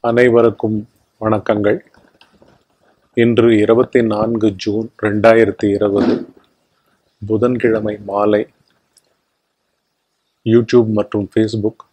அனைவருக்கும் வணக்கங்கள் இன்று இருபத்தி நான்கு ஜூன் ரெண்டாயிரத்தி இருபது புதன்கிழமை மாலை யூடியூப் மற்றும் ஃபேஸ்புக்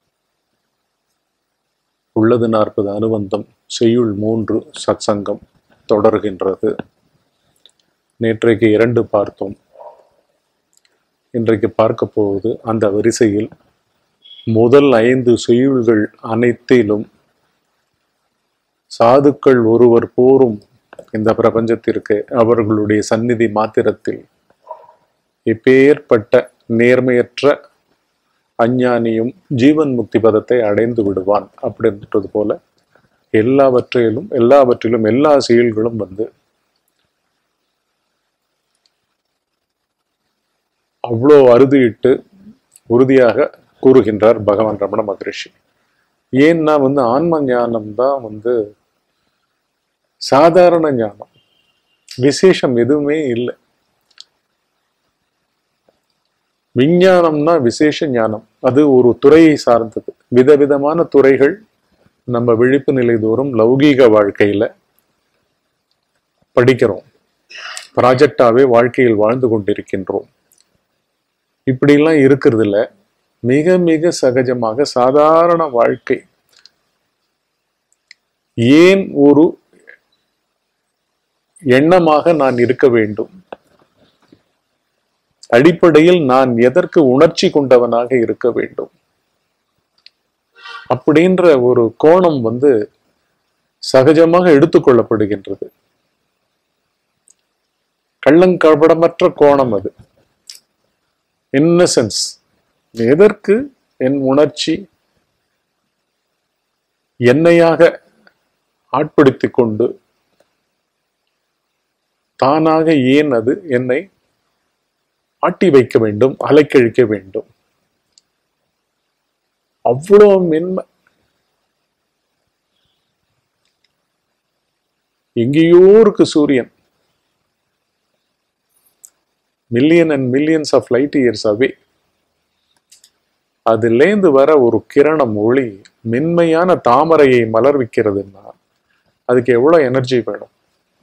உள்ளது நாற்பது அனுபந்தம் செய்யுள் மூன்று சத்சங்கம் தொடர்கின்றது நேற்றைக்கு இரண்டு பார்த்தோம் இன்றைக்கு பார்க்க போவது அந்த வரிசையில் முதல் ஐந்து செய்யுள்கள் அனைத்திலும் சாதுக்கள் ஒருவர் போரும் இந்த பிரபஞ்சத்திற்கு அவர்களுடைய சந்நிதி மாத்திரத்தில் எப்பேற்பட்ட நேர்மையற்ற அஞ்ஞானியும் ஜீவன் முக்தி பதத்தை அடைந்து விடுவான் அப்படின்றது போல எல்லாவற்றிலும் எல்லாவற்றிலும் எல்லா செயல்களும் வந்து அவ்வளோ அறுதியிட்டு உறுதியாக கூறுகின்றார் பகவான் ரமண மகரிஷி ஏன்னா வந்து ஆன்ம ஞானம் தான் வந்து சாதாரண ஞானம் விசேஷம் எதுவுமே இல்லை விஞ்ஞானம்னா விசேஷ ஞானம் அது ஒரு துறையை சார்ந்தது விதவிதமான துறைகள் நம்ம விழிப்பு நிலை தோறும் லௌகீக வாழ்க்கையில படிக்கிறோம் ப்ராஜெக்டாவே வாழ்க்கையில் வாழ்ந்து கொண்டிருக்கின்றோம் இப்படிலாம் இருக்கிறது இல்ல மிக மிக சகஜமாக சாதாரண வாழ்க்கை ஏன் ஒரு எண்ணமாக நான் இருக்க வேண்டும் அடிப்படையில் நான் எதற்கு உணர்ச்சி கொண்டவனாக இருக்க வேண்டும் அப்படின்ற ஒரு கோணம் வந்து சகஜமாக எடுத்துக்கொள்ளப்படுகின்றது கள்ளங்கபடமற்ற கோணம் அது இன்னசென்ஸ் எதற்கு என் உணர்ச்சி என்னையாக ஆட்படுத்திக் கொண்டு தானாக ஏன் அது என்னை ஆட்டி வைக்க வேண்டும் அலைக்கழிக்க வேண்டும் அவ்வளோ மென்மை எங்கேயோ இருக்கு சூரியன் million and millions of light years away அதுலேந்து வர ஒரு கிரணம் ஒளி மென்மையான தாமரையை மலர்விக்கிறதுன்னா அதுக்கு எவ்வளோ எனர்ஜி வேணும்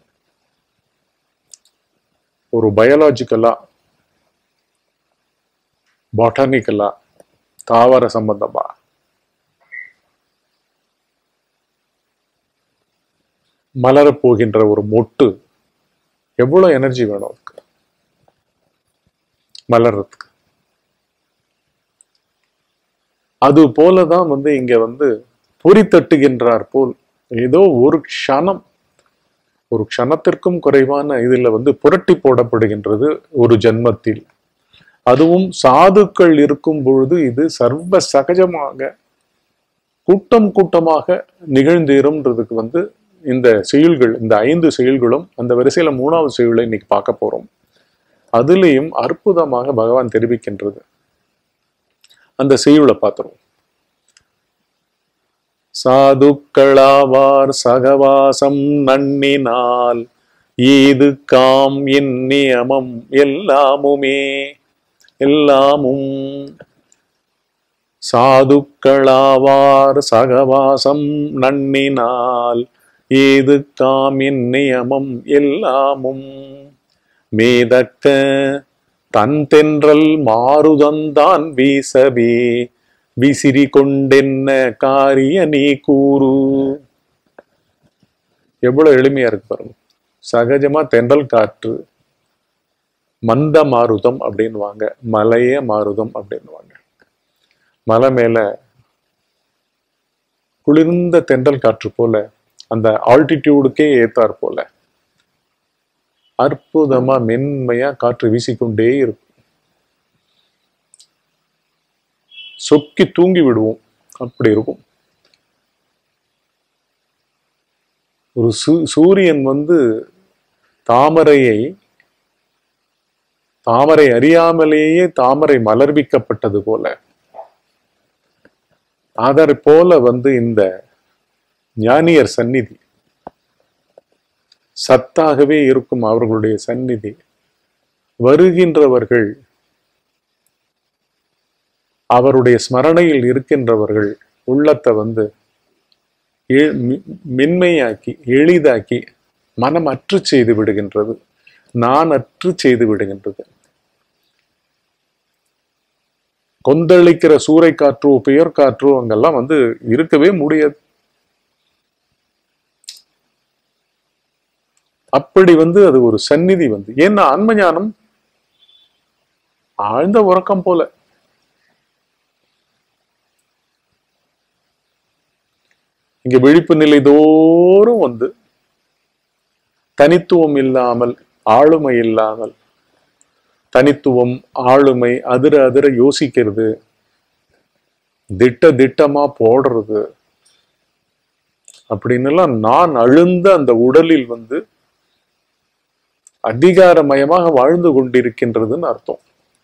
ஒரு பயாலாஜிக்கலா பாட்டானிக்கலா தாவர சம்பந்தமா மலரப் போகின்ற ஒரு மொட்டு எவ்வளவு எனர்ஜி வேணும் அதுக்கு மலர்றதுக்கு அது போலதான் வந்து இங்க வந்து பொறி தட்டுகின்றார் போல் ஏதோ ஒரு க்ஷணம் ஒரு க்ஷணத்திற்கும் குறைவான இதுல வந்து புரட்டி போடப்படுகின்றது ஒரு ஜென்மத்தில் அதுவும் சாதுக்கள் இருக்கும் பொழுது இது சர்வ சகஜமாக கூட்டம் கூட்டமாக நிகழ்ந்தேறும்ன்றதுக்கு வந்து இந்த செயல்கள் இந்த ஐந்து செயல்களும் அந்த வரிசையில மூணாவது செயலை இன்னைக்கு பார்க்க போறோம் அதுலேயும் அற்புதமாக பகவான் தெரிவிக்கின்றது அந்த செய்யுளை பார்த்துருவோம் சாதுக்களாவார் சகவாசம் நன்னினால் ஏது காம் என் நியமம் எல்லாமுமே எல்லாமும் சாதுக்களாவார் சகவாசம் நன்னினால் ஏது காமின் நியமம் எல்லாமும் மேதக்க தன் தென்றல் மாறுதந்தான் வீசவே விசிறி கொண்டென்ன காரிய நீ கூறு எவ்வளவு எளிமையா இருக்கு பாருங்க சகஜமா தென்றல் காற்று மந்த மாருதம் அப்படின்னுவாங்க மலைய மாருதம் அப்படின்னுவாங்க மலை மேல குளிர்ந்த தென்றல் காற்று போல அந்த ஆல்டிடியூடுக்கே ஏத்தார் போல அற்புதமா மென்மையா காற்று வீசிக்கொண்டே இருக்கும் சொக்கி தூங்கி விடுவோம் அப்படி இருக்கும் ஒரு சூரியன் வந்து தாமரையை தாமரை அறியாமலேயே தாமரை மலர்விக்கப்பட்டது போல அதர் போல வந்து இந்த ஞானியர் சந்நிதி சத்தாகவே இருக்கும் அவர்களுடைய சந்நிதி வருகின்றவர்கள் அவருடைய ஸ்மரணையில் இருக்கின்றவர்கள் உள்ளத்தை வந்து எ- மி- மென்மையாக்கி எளிதாக்கி மனம் அற்று செய்து விடுகின்றது நான் அற்று செய்து விடுகின்றது கொந்தளிக்கிற சூறை காற்றோ பெயர் காற்றோ அங்கெல்லாம் வந்து இருக்கவே முடியாது அப்படி வந்து அது ஒரு சந்நிதி வந்து ஏன்னா ஆன்ம ஞானம் ஆழ்ந்த உறக்கம் போல இங்க விழிப்பு நிலை தோறும் வந்து தனித்துவம் இல்லாமல் ஆளுமை இல்லாமல் தனித்துவம் ஆளுமை அதிர அதிர யோசிக்கிறது திட்ட திட்டமா போடுறது அப்படின்னுலாம் நான் அழுந்த அந்த உடலில் வந்து அதிகாரமயமாக வாழ்ந்து கொண்டிருக்கின்றதுன்னு அர்த்தம்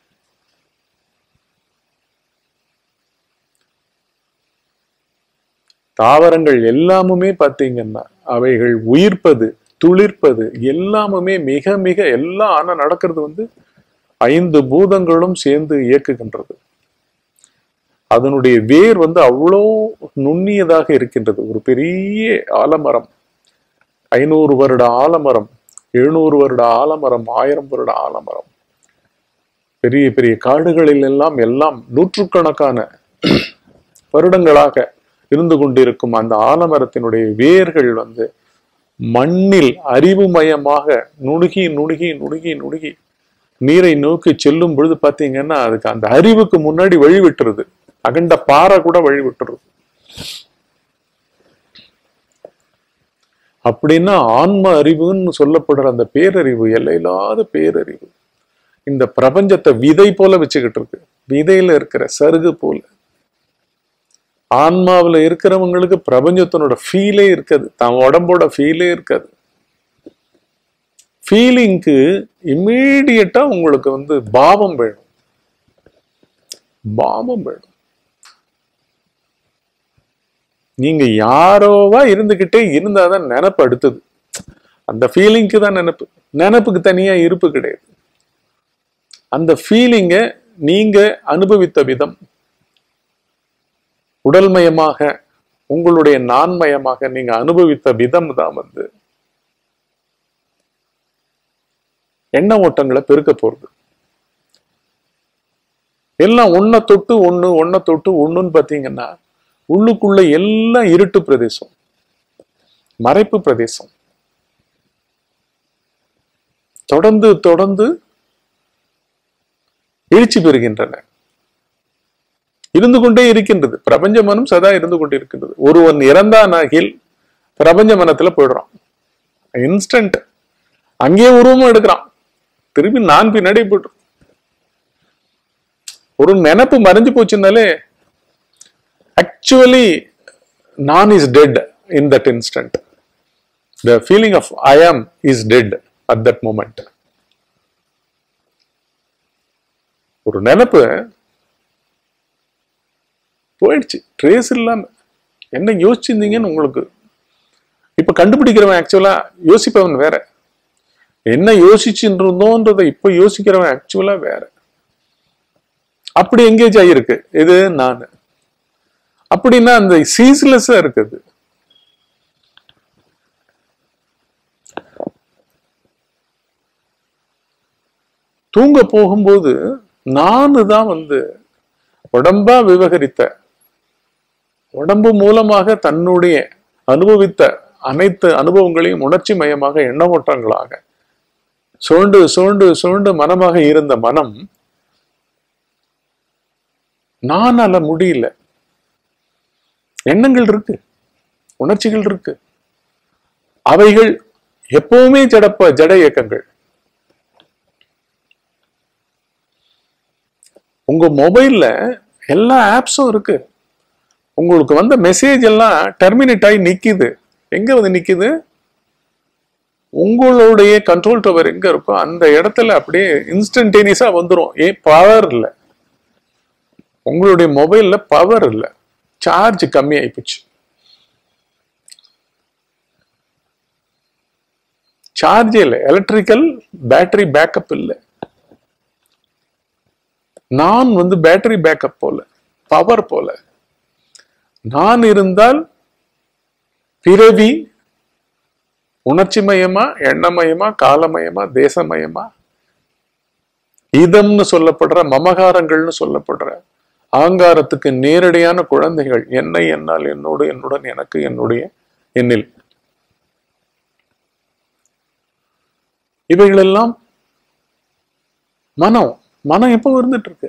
தாவரங்கள் எல்லாமுமே பார்த்தீங்கன்னா அவைகள் உயிர்ப்பது துளிர்ப்பது எல்லாமுமே மிக மிக எல்லாம் ஆனா நடக்கிறது வந்து ஐந்து பூதங்களும் சேர்ந்து இயக்குகின்றது அதனுடைய வேர் வந்து அவ்வளோ நுண்ணியதாக இருக்கின்றது ஒரு பெரிய ஆலமரம் ஐநூறு வருட ஆலமரம் எழுநூறு வருட ஆலமரம் ஆயிரம் வருட ஆலமரம் பெரிய பெரிய காடுகளில் எல்லாம் எல்லாம் நூற்றுக்கணக்கான வருடங்களாக இருந்து கொண்டிருக்கும் அந்த ஆலமரத்தினுடைய வேர்கள் வந்து மண்ணில் அறிவுமயமாக நுணுகி நுணுகி நுணுகி நுணுகி நீரை நோக்கி செல்லும் பொழுது பாத்தீங்கன்னா அதுக்கு அந்த அறிவுக்கு முன்னாடி வழி விட்டுருது அகண்ட பாறை கூட வழி விட்டுருது அப்படின்னா ஆன்ம அறிவுன்னு சொல்லப்படுற அந்த பேரறிவு எல்லையில்லாத பேரறிவு இந்த பிரபஞ்சத்தை விதை போல வச்சுக்கிட்டு இருக்கு விதையில இருக்கிற சருகு போல ஆன்மாவுல இருக்கிறவங்களுக்கு பிரபஞ்சத்தினோட ஃபீலே இருக்காது தன் உடம்போட ஃபீலே இருக்காது ஃபீலிங்க்கு இம்மீடியட்டா உங்களுக்கு வந்து பாவம் வேணும் பாவம் வேணும் நீங்க யாரோவா இருந்துகிட்டே இருந்தாதான் நினப்பு அடுத்தது அந்த ஃபீலிங்க்கு தான் நினப்பு நினப்புக்கு தனியா இருப்பு கிடையாது அந்த ஃபீலிங்கை நீங்க அனுபவித்த விதம் உடல்மயமாக உங்களுடைய நான்மயமாக நீங்க அனுபவித்த விதம் தான் வந்து எண்ண ஓட்டங்களை பெருக்க போறது எல்லாம் ஒன்ன தொட்டு ஒண்ணு ஒன்ன தொட்டு ஒண்ணுன்னு பாத்தீங்கன்னா உள்ளுக்குள்ள எல்லாம் இருட்டு பிரதேசம் மறைப்பு பிரதேசம் தொடர்ந்து தொடர்ந்து எழுச்சி பெறுகின்றன இருந்து கொண்டே இருக்கின்றது பிரபஞ்ச மனம் சதா இருந்து கொண்டே இருக்கின்றது ஒருவன் இறந்தானாகில் பிரபஞ்ச மனத்துல போயிடுறான் இன்ஸ்டன்ட் அங்கேயே உருவமும் எடுக்கிறான் திருப்பி நான் பின்னாடி போயிட்டு ஒரு நினப்பு மறைஞ்சு போச்சுனாலே ஆக்சுவலி நான் is dead in that instant the feeling of I am is dead at that moment ஒரு நினப்பு போயிடுச்சு ட்ரேஸ் இல்லாம என்ன யோசிச்சிருந்தீங்கன்னு உங்களுக்கு இப்ப கண்டுபிடிக்கிறவன் ஆக்சுவலா யோசிப்பவன் வேற என்ன யோசிச்சுட்டு இருந்தோன்றதை இப்ப யோசிக்கிறவன் ஆக்சுவலா வேற அப்படி எங்கேஜ் ஆகியிருக்கு இது நான் அப்படின்னா அந்த சீஸ்லெஸ்ஸா இருக்குது தூங்க போகும்போது நானு தான் வந்து உடம்பா விவகரித்த உடம்பு மூலமாக தன்னுடைய அனுபவித்த அனைத்து அனுபவங்களையும் உணர்ச்சி மயமாக எண்ணமோட்டங்களாக சுழண்டு சுழண்டு சுழண்டு மனமாக இருந்த மனம் நானால முடியல எண்ணங்கள் இருக்கு உணர்ச்சிகள் இருக்கு அவைகள் எப்பவுமே ஜடப்ப ஜட இயக்கங்கள் உங்க மொபைல்ல எல்லா ஆப்ஸும் இருக்கு உங்களுக்கு வந்த மெசேஜ் எல்லாம் டெர்மினேட் ஆகி நிக்குது எங்க வந்து நிக்குது உங்களுடைய கண்ட்ரோல் டவர் எங்க இருக்கோ அந்த இடத்துல அப்படியே இன்ஸ்டன்டேனியஸா வந்துடும் ஏன் பவர் இல்லை உங்களுடைய மொபைல்ல பவர் இல்லை சார்ஜ் கம்மி ஆயிப்போச்சு சார்ஜ் இல்லை எலக்ட்ரிக்கல் பேட்டரி பேக்கப் இல்லை நான் வந்து பேட்டரி பேக்கப் போல பவர் போல நான் இருந்தால் பிறவி உணர்ச்சிமயமா எண்ணமயமா காலமயமா தேசமயமா இதம்னு சொல்லப்படுற மமகாரங்கள்னு சொல்லப்படுற ஆங்காரத்துக்கு நேரடியான குழந்தைகள் என்னை என்னால் என்னோடு என்னுடன் எனக்கு என்னுடைய என்னில் இவைகளெல்லாம் மனம் மனம் எப்போ இருந்துட்டு இருக்கு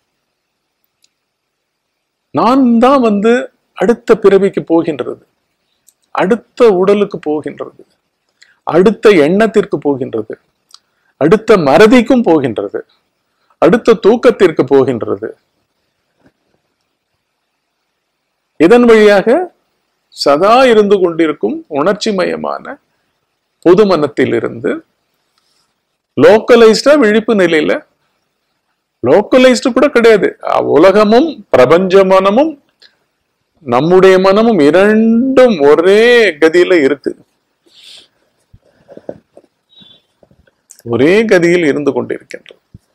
நான் தான் வந்து அடுத்த பிறவிக்கு போகின்றது அடுத்த உடலுக்கு போகின்றது அடுத்த எண்ணத்திற்கு போகின்றது அடுத்த மறதிக்கும் போகின்றது அடுத்த தூக்கத்திற்கு போகின்றது இதன் வழியாக சதா இருந்து கொண்டிருக்கும் உணர்ச்சி மயமான பொது மனத்திலிருந்து லோக்கலைஸ்டா விழிப்பு நிலையில லோக்கலைஸ்டு கூட கிடையாது அஹ் உலகமும் பிரபஞ்ச மனமும் நம்முடைய மனமும் இரண்டும் ஒரே கதியில இருக்கு ஒரே கதியில் இருந்து கொண்டிருக்கின்றது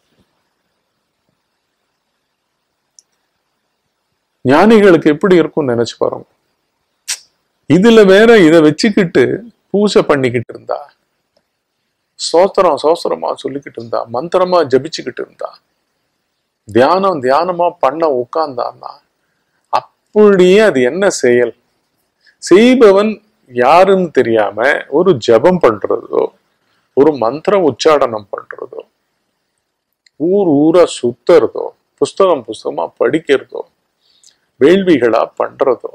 ஞானிகளுக்கு எப்படி இருக்கும் நினைச்சு பாருங்க இதுல வேற இதை வச்சுக்கிட்டு பூஜை பண்ணிக்கிட்டு இருந்தா சோத்திரம் சோத்திரமா சொல்லிக்கிட்டு இருந்தா மந்திரமா ஜபிச்சுக்கிட்டு இருந்தா தியானம் தியானமா பண்ண உட்கார்ந்தான்னா அப்படியே அது என்ன செயல் செய்பவன் யாருன்னு தெரியாம ஒரு ஜபம் பண்றதோ ஒரு மந்திர உச்சாடனம் பண்றதோ ஊர் ஊரா சுத்துறதோ புஸ்தகம் புஸ்தகமா படிக்கிறதோ வேள்விகளா பண்றதோ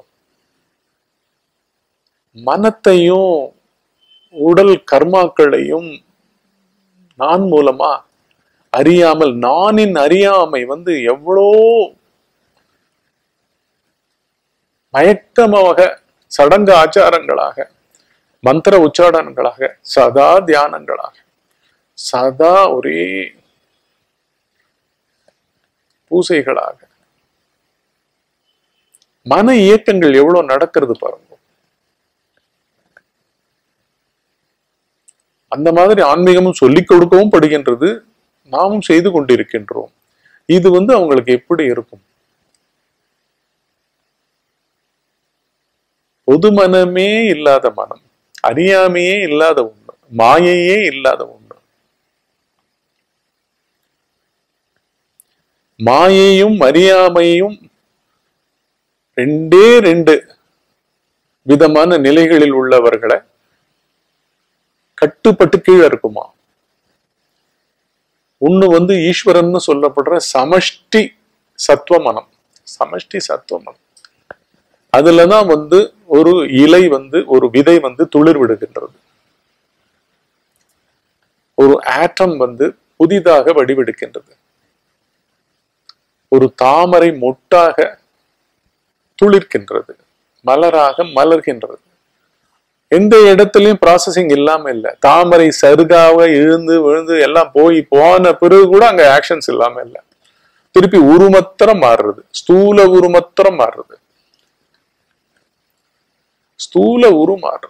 மனத்தையும் உடல் கர்மாக்களையும் நான் மூலமா அறியாமல் நானின் அறியாமை வந்து எவ்வளோ மயக்கமாக சடங்கு ஆச்சாரங்களாக மந்திர உச்சாடனங்களாக சதா தியானங்களாக சதா ஒரே பூசைகளாக மன இயக்கங்கள் எவ்வளவு நடக்கிறது பாருங்க அந்த மாதிரி ஆன்மீகமும் சொல்லிக் கொடுக்கவும் படுகின்றது நாமும் செய்து கொண்டிருக்கின்றோம் இது வந்து அவங்களுக்கு எப்படி இருக்கும் பொது மனமே இல்லாத மனம் அறியாமையே இல்லாத ஒண்ணு மாயையே இல்லாத ஒண்ணு மாயையும் அறியாமையும் ரெண்டே ரெண்டு விதமான நிலைகளில் உள்ளவர்களை கட்டுப்பட்டு கீழே இருக்குமா ஒண்ணு வந்து ஈஸ்வரன்னு சொல்லப்படுற சமஷ்டி சத்துவ மனம் சமஷ்டி சத்துவ மனம் அதுலதான் வந்து ஒரு இலை வந்து ஒரு விதை வந்து துளிர் விடுகின்றது ஒரு ஆட்டம் வந்து புதிதாக வடிவெடுக்கின்றது ஒரு தாமரை மொட்டாக துளிர்க்கின்றது மலராக மலர்கின்றது எந்த இடத்துலயும் ப்ராசஸிங் இல்லாம இல்ல தாமரை சருகாக இழுந்து விழுந்து எல்லாம் போய் போன பிறகு கூட அங்க ஆக்ஷன்ஸ் இல்லாம இல்ல திருப்பி உருமத்திரம் மாறுறது ஸ்தூல உருமத்திரம் மாறுறது ஸ்தூல உரு மாறுறது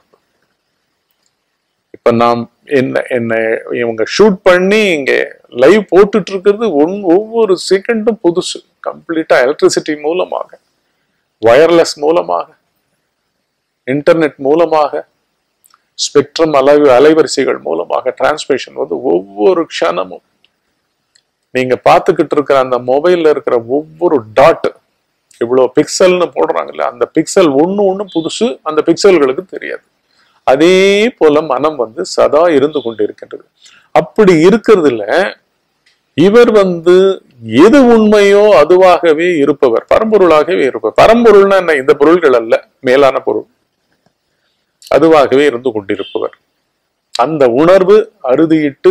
இப்ப நாம் என்ன என்ன இவங்க ஷூட் பண்ணி இங்க லைவ் போட்டுட்டு இருக்கிறது ஒன் ஒவ்வொரு செகண்டும் புதுசு கம்ப்ளீட்டா எலக்ட்ரிசிட்டி மூலமாக வயர்லெஸ் மூலமாக இன்டர்நெட் மூலமாக ஸ்பெக்ட்ரம் அலை அலைவரிசைகள் மூலமாக டிரான்ஸ்மிஷன் வந்து ஒவ்வொரு க்ஷணமும் நீங்க பார்த்துக்கிட்டு இருக்கிற அந்த மொபைல்ல இருக்கிற ஒவ்வொரு டாட் இவ்வளவு பிக்சல்னு போடுறாங்கல்ல அந்த பிக்சல் ஒண்ணு ஒண்ணு புதுசு அந்த பிக்சல்களுக்கு தெரியாது அதே போல மனம் வந்து சதா இருந்து கொண்டிருக்கின்றது அப்படி இருக்கிறதுல இவர் வந்து எது உண்மையோ அதுவாகவே இருப்பவர் பரம்பொருளாகவே இருப்பவர் பரம்பொருள்னா என்ன இந்த பொருள்கள் அல்ல மேலான பொருள் அதுவாகவே இருந்து கொண்டிருப்பவர் அந்த உணர்வு அறுதியிட்டு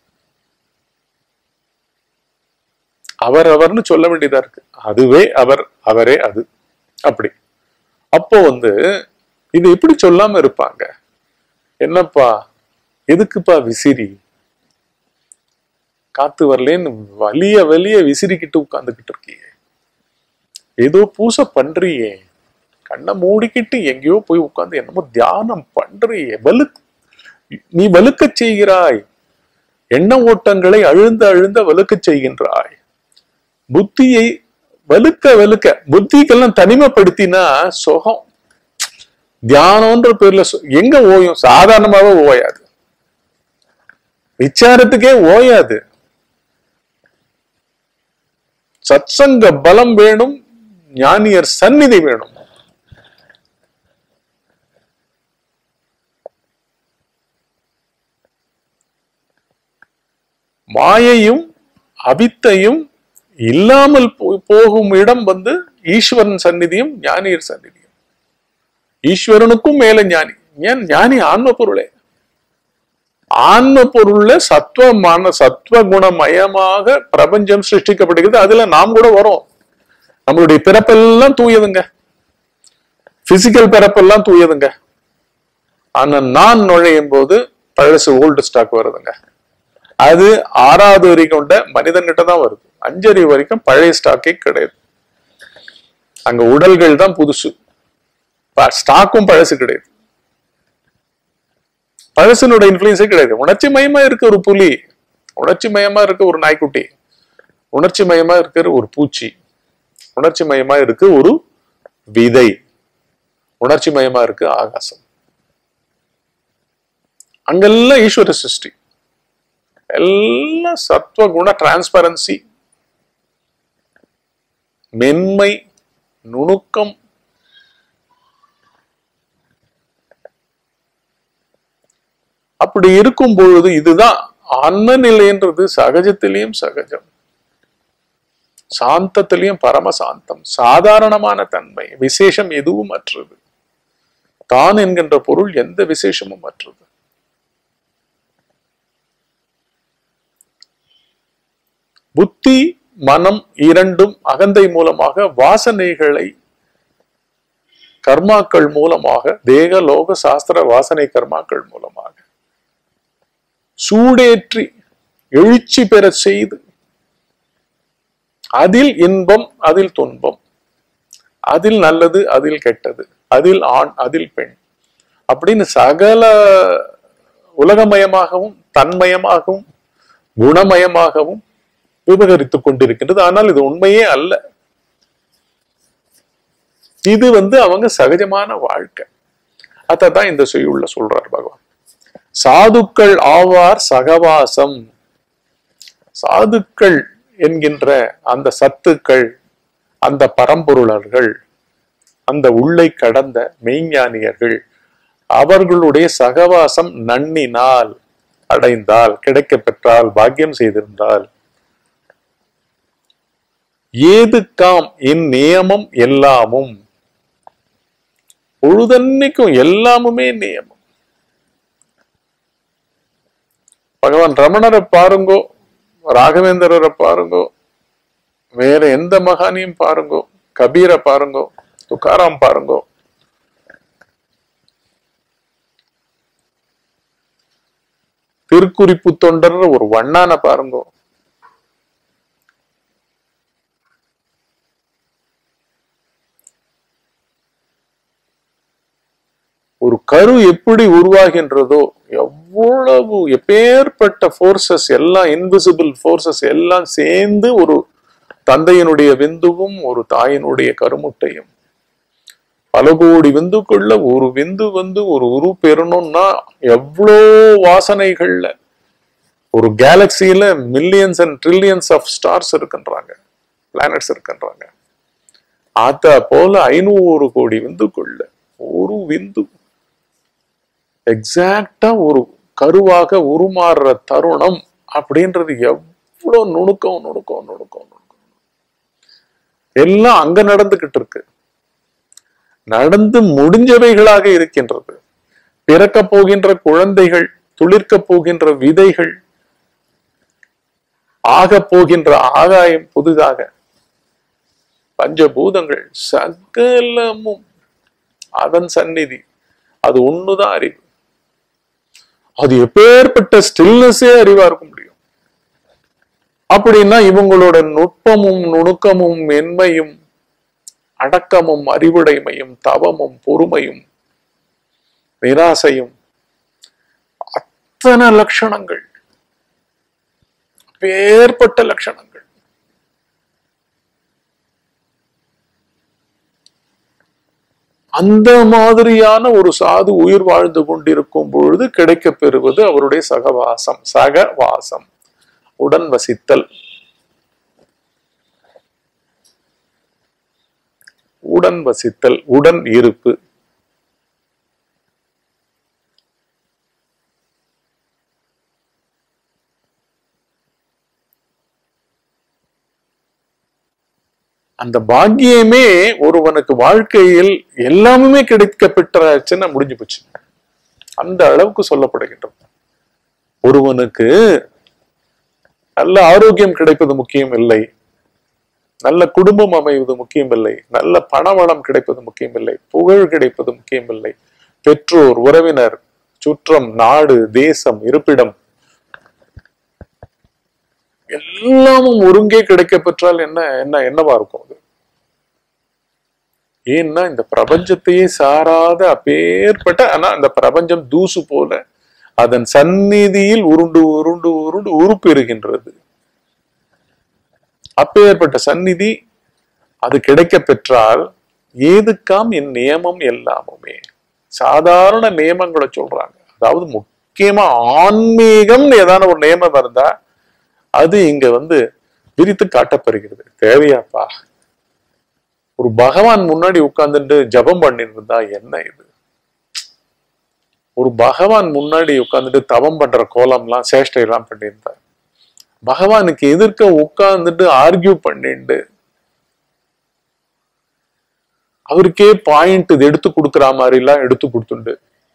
அவர் அவர்னு சொல்ல வேண்டியதா இருக்கு அதுவே அவர் அவரே அது அப்படி அப்போ வந்து இது எப்படி சொல்லாம இருப்பாங்க என்னப்பா எதுக்குப்பா விசிறி காத்து வரலேன்னு வலிய வலிய விசிறிக்கிட்டு உட்கார்ந்துகிட்டு இருக்கியே ஏதோ பூசை பண்றியே கண்ணை மூடிக்கிட்டு எங்கேயோ போய் உட்கார்ந்து என்னமோ தியானம் பண்றியே வலு நீ வலுக்கச் செய்கிறாய் எண்ண ஓட்டங்களை அழுந்த அழுந்த வலுக்கச் செய்கின்றாய் புத்தியை வலுக்க வலுக்க புத்திக்கெல்லாம் தனிமைப்படுத்தினா சுகம் தியானம்ன்ற பேர்ல சொ- எங்க ஓயும் சாதாரணமாவே ஓயாது விசாரத்துக்கே ஓயாது சத்சங்க பலம் வேணும் ஞானியர் சந்நிதி வேணும் மாயையும் அவித்தையும் இல்லாமல் போ- போகும் இடம் வந்து ஈஸ்வரன் சந்நிதியும் ஞானியர் சந்நிதியும் ஈஸ்வரனுக்கும் மேல ஞானி ஏன் ஞானி ஆன்ம பொருளே ஆன்ம பொருள்ல சத்துவமான சத்துவ குணமயமாக பிரபஞ்சம் சிருஷ்டிக்கப்படுகிறது அதுல நாம் கூட வரோம் நம்மளுடைய பிறப்பெல்லாம் தூயதுங்க பிசிக்கல் பிறப்பெல்லாம் தூயதுங்க ஆனா நான் நுழையும் போது பழசு ஓல்டு ஸ்டாக் வருதுங்க அது ஆறாவது வரி கொண்ட மனிதன்கிட்ட தான் வருது அஞ்சறிவு வரைக்கும் பழைய ஸ்டாக்கே கிடையாது அங்க உடல்கள் தான் புதுசு ஸ்டாக்கும் பழசு கிடையாது பழசனுடைய இன்ஃபுளுன்ஸே கிடையாது உணர்ச்சி மயமா இருக்க ஒரு புலி உணர்ச்சி மயமா இருக்க ஒரு நாய்க்குட்டி உணர்ச்சி மயமா இருக்கிற ஒரு பூச்சி உணர்ச்சி மயமா இருக்கு ஒரு விதை உணர்ச்சி மயமா இருக்கு ஆகாசம் அங்கெல்லாம் ஈஸ்வர சிருஷ்டி எல்லாம் சத்துவ குண டிரான்ஸ்பரன்சி மென்மை நுணுக்கம் அப்படி இருக்கும் பொழுது இதுதான் ஆன்ம நிலைன்றது சகஜத்திலையும் சகஜம் சாந்தத்திலையும் பரமசாந்தம் சாதாரணமான தன்மை விசேஷம் எதுவும் அற்றது தான் என்கின்ற பொருள் எந்த விசேஷமும் அற்றது புத்தி மனம் இரண்டும் அகந்தை மூலமாக வாசனைகளை கர்மாக்கள் மூலமாக தேக லோக சாஸ்திர வாசனை கர்மாக்கள் மூலமாக சூடேற்றி எழுச்சி பெற செய்து அதில் இன்பம் அதில் துன்பம் அதில் நல்லது அதில் கெட்டது அதில் ஆண் அதில் பெண் அப்படின்னு சகல உலகமயமாகவும் தன்மயமாகவும் குணமயமாகவும் விவகரித்துக் கொண்டிருக்கின்றது ஆனால் இது உண்மையே அல்ல இது வந்து அவங்க சகஜமான வாழ்க்கை அதான் இந்த செய்யுள்ள சொல்றார் பகவான் சாதுக்கள் ஆவார் சகவாசம் சாதுக்கள் என்கின்ற அந்த சத்துக்கள் அந்த பரம்பொருளர்கள் அந்த உள்ளை கடந்த மெய்ஞானியர்கள் அவர்களுடைய சகவாசம் நன்னினால் அடைந்தால் கிடைக்க பெற்றால் பாக்கியம் செய்திருந்தால் ஏதுக்காம் இந்நியமம் எல்லாமும் பொழுதன்னைக்கும் எல்லாமுமே நியமம் பகவான் ரமணரை பாருங்கோ ராகவேந்திரரை பாருங்கோ வேற எந்த மகானையும் பாருங்கோ கபீரை பாருங்கோ துக்காராம் பாருங்கோ திருக்குறிப்பு தொண்டர் ஒரு வண்ணான பாருங்கோ ஒரு கரு எப்படி உருவாகின்றதோ எவ்வளவு எப்பேற்பட்ட ஃபோர்சஸ் எல்லாம் இன்விசிபிள் ஃபோர்சஸ் எல்லாம் சேர்ந்து ஒரு தந்தையினுடைய விந்துவும் ஒரு தாயினுடைய கருமுட்டையும் பல கோடி விந்துக்குள்ள ஒரு விந்து வந்து ஒரு உரு பெறணும்னா எவ்வளோ வாசனைகள்ல ஒரு கேலக்சியில millions and trillions of stars இருக்கின்றாங்க பிளானட்ஸ் இருக்கின்றாங்க அத போல ஐநூறு கோடி விந்துக்குள்ள ஒரு விந்து எக்ஸாக்டா ஒரு கருவாக உருமாறுற தருணம் அப்படின்றது எவ்வளவு நுணுக்கம் நுணுக்கம் நுணுக்கம் நுணுக்கம் எல்லாம் அங்க நடந்துகிட்டு இருக்கு நடந்து முடிஞ்சவைகளாக இருக்கின்றது பிறக்க போகின்ற குழந்தைகள் துளிர்க்க போகின்ற விதைகள் ஆக போகின்ற ஆகாயம் புதிதாக பஞ்சபூதங்கள் சகலமும் அதன் சந்நிதி அது ஒண்ணுதான் அறிவு அது எப்பேற்பட்ட ஸ்டில்னஸே அறிவா இருக்க முடியும் அப்படின்னா இவங்களோட நுட்பமும் நுணுக்கமும் மென்மையும் அடக்கமும் அறிவுடைமையும் தவமும் பொறுமையும் நிராசையும் அத்தனை லட்சணங்கள் வேறுபட்ட லட்சணங்கள் அந்த மாதிரியான ஒரு சாது உயிர் வாழ்ந்து கொண்டிருக்கும் பொழுது கிடைக்கப் பெறுவது அவருடைய சகவாசம் சகவாசம் உடன் வசித்தல் உடன் வசித்தல் உடன் இருப்பு அந்த பாக்கியமே ஒருவனுக்கு வாழ்க்கையில் எல்லாமே கிடைக்க பெற்றாச்சுன்னா முடிஞ்சு போச்சு அந்த அளவுக்கு சொல்லப்படுகின்றது ஒருவனுக்கு நல்ல ஆரோக்கியம் கிடைப்பது முக்கியம் இல்லை நல்ல குடும்பம் அமைவது முக்கியம் இல்லை நல்ல பணவளம் கிடைப்பது முக்கியம் இல்லை புகழ் கிடைப்பது முக்கியம் இல்லை பெற்றோர் உறவினர் சுற்றம் நாடு தேசம் இருப்பிடம் எல்லாமும் ஒருங்கே கிடைக்க பெற்றால் என்ன என்ன என்னவா இருக்கும் அது ஏன்னா இந்த பிரபஞ்சத்தையே சாராத அப்பேற்பட்ட ஆனா அந்த பிரபஞ்சம் தூசு போல அதன் சந்நிதியில் உருண்டு உருண்டு உருண்டு உருப்பெறுகின்றது அப்பேற்பட்ட சந்நிதி அது கிடைக்க பெற்றால் ஏதுக்காம் என் நியமம் எல்லாமுமே சாதாரண நியமங்களை சொல்றாங்க அதாவது முக்கியமா ஆன்மீகம்னு ஏதான ஒரு நியமம் இருந்தா அது இங்க வந்து விரித்து காட்டப்படுகிறது தேவையாப்பா ஒரு பகவான் முன்னாடி உட்கார்ந்துட்டு ஜபம் பண்ணிட்டு இருந்தா என்ன இது ஒரு பகவான் முன்னாடி உட்கார்ந்துட்டு தவம் பண்ற கோலம்லாம் சேஷ்டை எல்லாம் பண்ணியிருந்தார் பகவானுக்கு எதிர்க்க உட்கார்ந்துட்டு ஆர்கியூ பண்ணிட்டு அவருக்கே பாயிண்ட் இது எடுத்து கொடுக்குற மாதிரி எல்லாம் எடுத்து கொடுத்துண்டு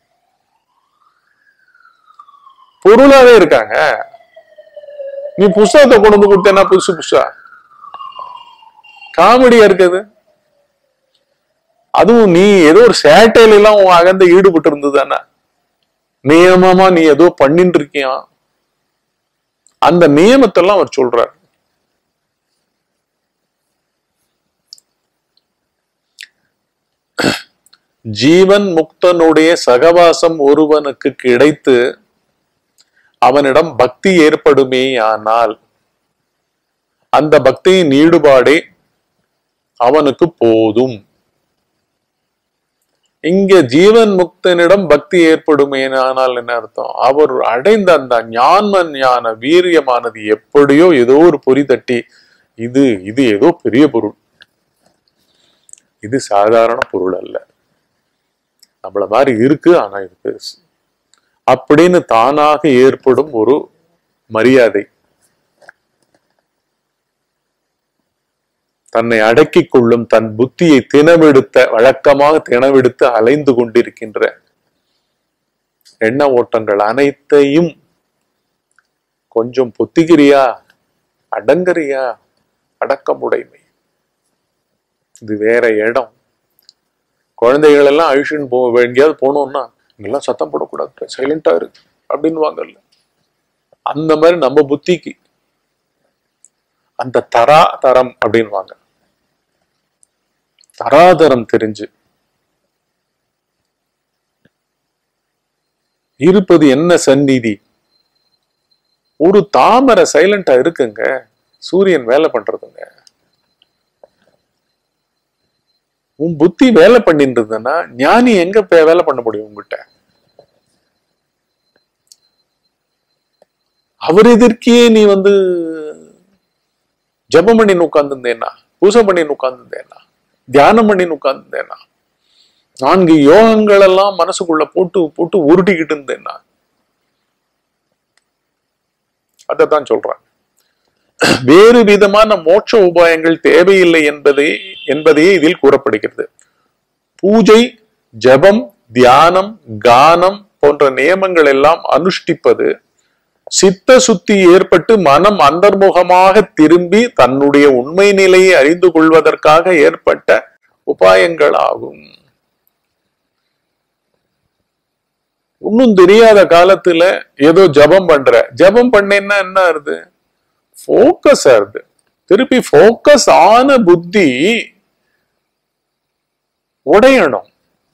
பொருளாவே இருக்காங்க நீ புஸ்தகத்தை கொண்டு வந்து கொடுத்தேன்னா புதுசு புதுசா காமெடியா இருக்குது அதுவும் நீ ஏதோ ஒரு சேட்டையில எல்லாம் உன் அகந்த ஈடுபட்டு இருந்ததுதானே நியமமா நீ ஏதோ பண்ணிட்டு இருக்கியா அந்த நியமத்தெல்லாம் அவர் சொல்றார் ஜீவன் முக்தனுடைய சகவாசம் ஒருவனுக்கு கிடைத்து அவனிடம் பக்தி ஏற்படுமே ஆனால் அந்த பக்தியின் ஈடுபாடே அவனுக்கு போதும் இங்க ஜீவன் முக்தனிடம் பக்தி ஏற்படுமேனால் என்ன அர்த்தம் அவர் அடைந்த அந்த ஞான ஞான வீரியமானது எப்படியோ ஏதோ ஒரு பொறி தட்டி இது இது ஏதோ பெரிய பொருள் இது சாதாரண பொருள் அல்ல நம்மள மாதிரி இருக்கு ஆனா இது பெருசு அப்படின்னு தானாக ஏற்படும் ஒரு மரியாதை தன்னை அடக்கிக் கொள்ளும் தன் புத்தியை தினவெடுத்த வழக்கமாக தினவெடுத்து அலைந்து கொண்டிருக்கின்ற எண்ண ஓட்டங்கள் அனைத்தையும் கொஞ்சம் பொத்திகிறியா அடங்கறியா அடக்கமுடைமை இது வேற இடம் குழந்தைகள் எல்லாம் அழிச்சுன்னு போ எங்கேயாவது போனோம்னா இங்கெல்லாம் சத்தம் போடக்கூடாது சைலண்டா இருக்கு அப்படின்னு வாங்கல்ல அந்த மாதிரி நம்ம புத்திக்கு அந்த தரா தரம் அப்படின்வாங்க தராதரம் தெரிஞ்சு இருப்பது என்ன சந்நிதி ஒரு தாமரை சைலண்டா இருக்குங்க சூரியன் வேலை பண்றதுங்க உன் புத்தி வேலை பண்ணிட்டு இருந்ததுன்னா ஞானி எங்க பே- வேலை பண்ண முடியும் உங்ககிட்ட அவர் எதிர்க்கே நீ வந்து ஜபம் பண்ணி உட்கார்ந்துருந்தேனா பூசை பண்ணி உட்கார்ந்துருந்தேனா தியானம் பண்ணி உட்கார்ந்துருந்தேனா நான்கு யோகங்கள் எல்லாம் மனசுக்குள்ள போட்டு போட்டு உருட்டிக்கிட்டு இருந்தேனா அதைத்தான் சொல்றேன் வேறு விதமான மோட்ச உபாயங்கள் தேவையில்லை என்பதே என்பதே இதில் கூறப்படுகிறது பூஜை ஜபம் தியானம் கானம் போன்ற நியமங்கள் எல்லாம் அனுஷ்டிப்பது சித்த சுத்தி ஏற்பட்டு மனம் அந்தர்முகமாக திரும்பி தன்னுடைய உண்மை நிலையை அறிந்து கொள்வதற்காக ஏற்பட்ட உபாயங்கள் ஆகும் இன்னும் தெரியாத காலத்துல ஏதோ ஜபம் பண்ற ஜபம் பண்ணேன்னா என்ன ஆறுது ஃபோக்கஸ் ஆறுது திருப்பி ஃபோக்கஸ் ஆன புத்தி உடையணும்